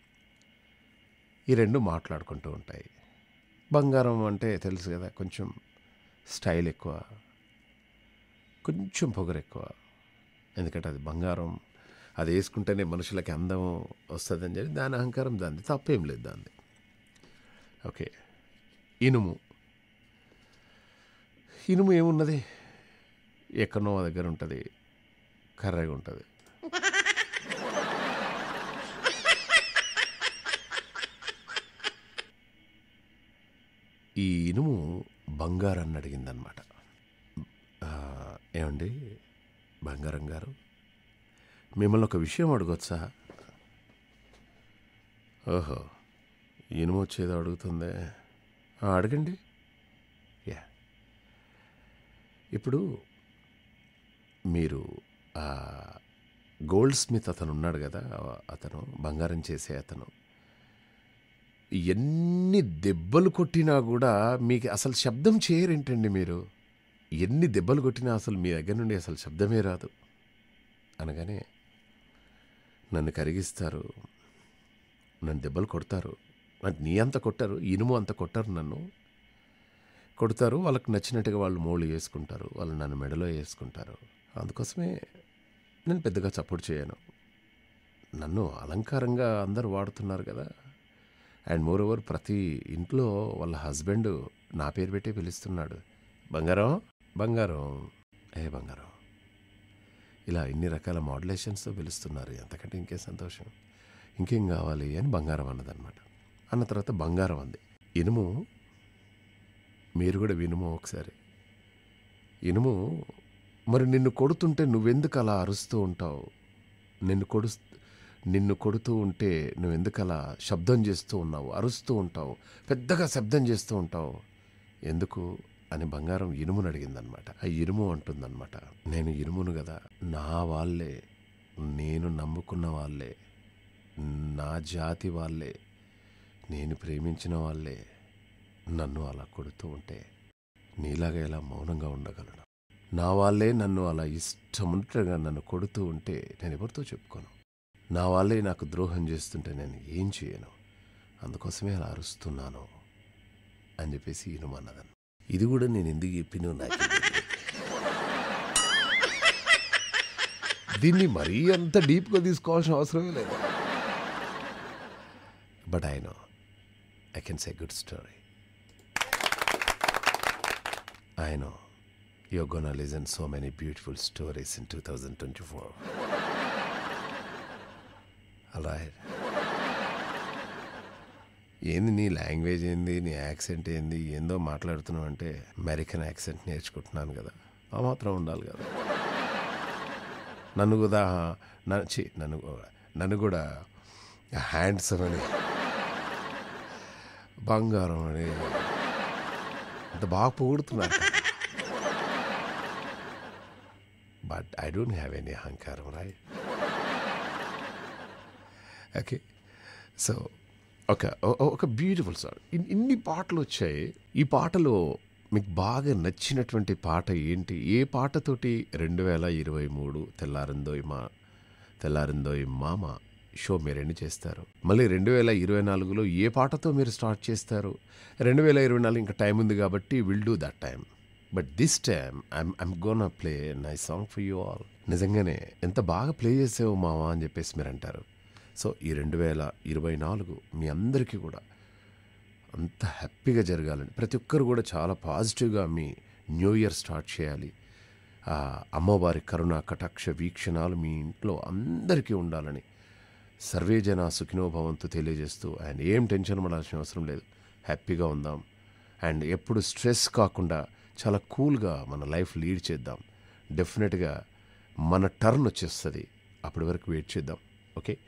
ఈ రెండు మాట్లాడుకుంటూ ఉంటాయి బంగారం అంటే తెలుసు కదా కొంచెం స్టైల్ ఎక్కువ కొంచెం పొగరు ఎక్కువ ఎందుకంటే అది బంగారం అది వేసుకుంటేనే మనుషులకి అందం వస్తుందని చెప్పి దాని అహంకారం దాన్ని తప్పేం లేదు దాన్ని ఓకే ఇనుము ఇనుము ఏమున్నది ఎక్కడనో ఆ దగ్గర ఉంటుంది కర్రగా ఉంటుంది ఈ ఇనుము బంగారాన్ని అడిగిందనమాట ఆ, ఏమండి బంగారం గారు మిమ్మల్ని ఒక విషయం అడగొచ్చా ఓహో ఇనుము వచ్చేదో అడుగుతుందే ఆ, అడగండి యా ఇప్పుడు మీరు ఆ గోల్డ్ స్మిత్ అతను ఉన్నాడు కదా అతను బంగారం చేసే అతను ఎన్ని దెబ్బలు కొట్టినా కూడా మీకు అసలు శబ్దం చేయరేంటండి మీరు ఎన్ని దెబ్బలు కొట్టినా అసలు మీ దగ్గర నుండి అసలు శబ్దమే రాదు అనగానే నన్ను కరిగిస్తారు నన్ను దెబ్బలు కొడతారు అంటే నీ అంత కొట్టారు ఇనుము అంత కొట్టారు నన్ను కొడతారు వాళ్ళకి నచ్చినట్టుగా వాళ్ళు మోళ్ళు వేసుకుంటారు వాళ్ళు నన్ను మెడలో వేసుకుంటారు అందుకోసమే నేను పెద్దగా సపోర్ట్ చేయను నన్ను అలంకారంగా అందరూ వాడుతున్నారు కదా అండ్ మోర్ ఓవర్ ప్రతి ఇంట్లో వాళ్ళ హస్బెండ్ నా పేరు పెట్టే పిలుస్తున్నాడు బంగారం బంగారం ఏ బంగారం ఇలా ఇన్ని రకాల మోడ్యులేషన్స్తో పిలుస్తున్నారు ఎంతకంటే ఇంకే సంతోషం ఇంకేం కావాలి అని బంగారం అన్నదన్నమాట అన్న తర్వాత బంగారం అంది ఇనుము మీరు కూడా వినుము ఒకసారి ఇనుము మరి నిన్ను కొడుతుంటే నువ్వెందుకు అలా అరుస్తూ ఉంటావు నిన్ను కొడు నిన్ను కొడుతూ ఉంటే నువ్వెందుకు అలా శబ్దం చేస్తూ ఉన్నావు అరుస్తూ ఉంటావు పెద్దగా శబ్దం చేస్తూ ఉంటావు ఎందుకు అని బంగారం ఇనుమును అడిగిందనమాట ఆ ఇనుము అంటుందన్నమాట నేను ఇనుమును కదా నా వాళ్ళే నేను నమ్ముకున్న వాళ్ళే నా జాతి వాళ్ళే నేను ప్రేమించిన వాళ్ళే నన్ను అలా కొడుతూ ఉంటే నీలాగా ఎలా మౌనంగా ఉండగలను నా వాళ్ళే నన్ను అలా ఇష్టమున్నట్టుగా నన్ను కొడుతూ ఉంటే నేను ఎవరితో చెప్పుకోను నా వాళ్ళే నాకు ద్రోహం చేస్తుంటే నేను ఏం చేయను అందుకోసమే అలా అరుస్తున్నాను అని చెప్పేసి ఇనుమన్నదను ఇది కూడా నేను ఎందుకు చెప్పినో నాకు తెలియదు. దీన్ని మరీ అంత డీప్గా తీసుకోవాల్సిన అవసరమే లేదు but I know I can say good story I know you're gonna listen so many beautiful stories in 2024. Alright. ఏంది నీ లాంగ్వేజ్ ఏంది నీ యాక్సెంట్ ఏంది ఏందో మాట్లాడుతున్నావు అంటే అమెరికన్ యాక్సెంట్ నేర్చుకుంటున్నాను కదా ఆ మాత్రం ఉండాలి కదా నన్ను కూడా నన్ను ఛీ, నన్ను నన్ను కూడా హ్యాండ్సమ్ అని బంగారం అని అంత బాగా పొగుడుతున్నారు but I don't have any అహంకారం రైట్ ఓకే సో ఒక ఓ- ఒక బ్యూటిఫుల్ సాంగ్ ఇన్- ఇన్ని పాటలు వచ్చాయి ఈ పాటలో మీకు బాగా నచ్చినటువంటి పాట ఏంటి ఏ పాటతోటి రెండు వేల ఇరవై మూడు తెల్లారిందోయ్ మా తెల్లారిందోయ్ మామ షో మీరు ఎన్ని చేస్తారు మళ్ళీ రెండు వేల ఇరవై నాలుగులో ఏ పాటతో మీరు స్టార్ట్ చేస్తారు రెండు వేల ఇరవై నాలుగు ఇంకా టైం ఉంది కాబట్టి will do that time but this time I'm I'm gonna play my song for you all నిజంగానే ఎంత బాగా ప్లే చేసావు మావా అని చెప్పేసి మీరు అంటారు సో ఈ రెండు వేల ఇరవై నాలుగు మీ అందరికీ కూడా అంత హ్యాపీగా జరగాలని ప్రతి ఒక్కరు కూడా చాలా పాజిటివ్గా మీ న్యూ ఇయర్ స్టార్ట్ చేయాలి ఆ అమ్మవారి కరుణ కటాక్ష వీక్షణాలు మీ ఇంట్లో అందరికీ ఉండాలని సర్వే జన సుఖినోభవంతో తెలియజేస్తూ అండ్ ఏం టెన్షన్ పడాల్సిన అవసరం లేదు హ్యాపీగా ఉందాం అండ్ ఎప్పుడు స్ట్రెస్ కాకుండా చాలా కూల్గా మన లైఫ్ లీడ్ చేద్దాం డెఫినెట్గా మన టర్న్ వచ్చేస్తుంది అప్పటి వరకు వెయిట్ చేద్దాం ఓకే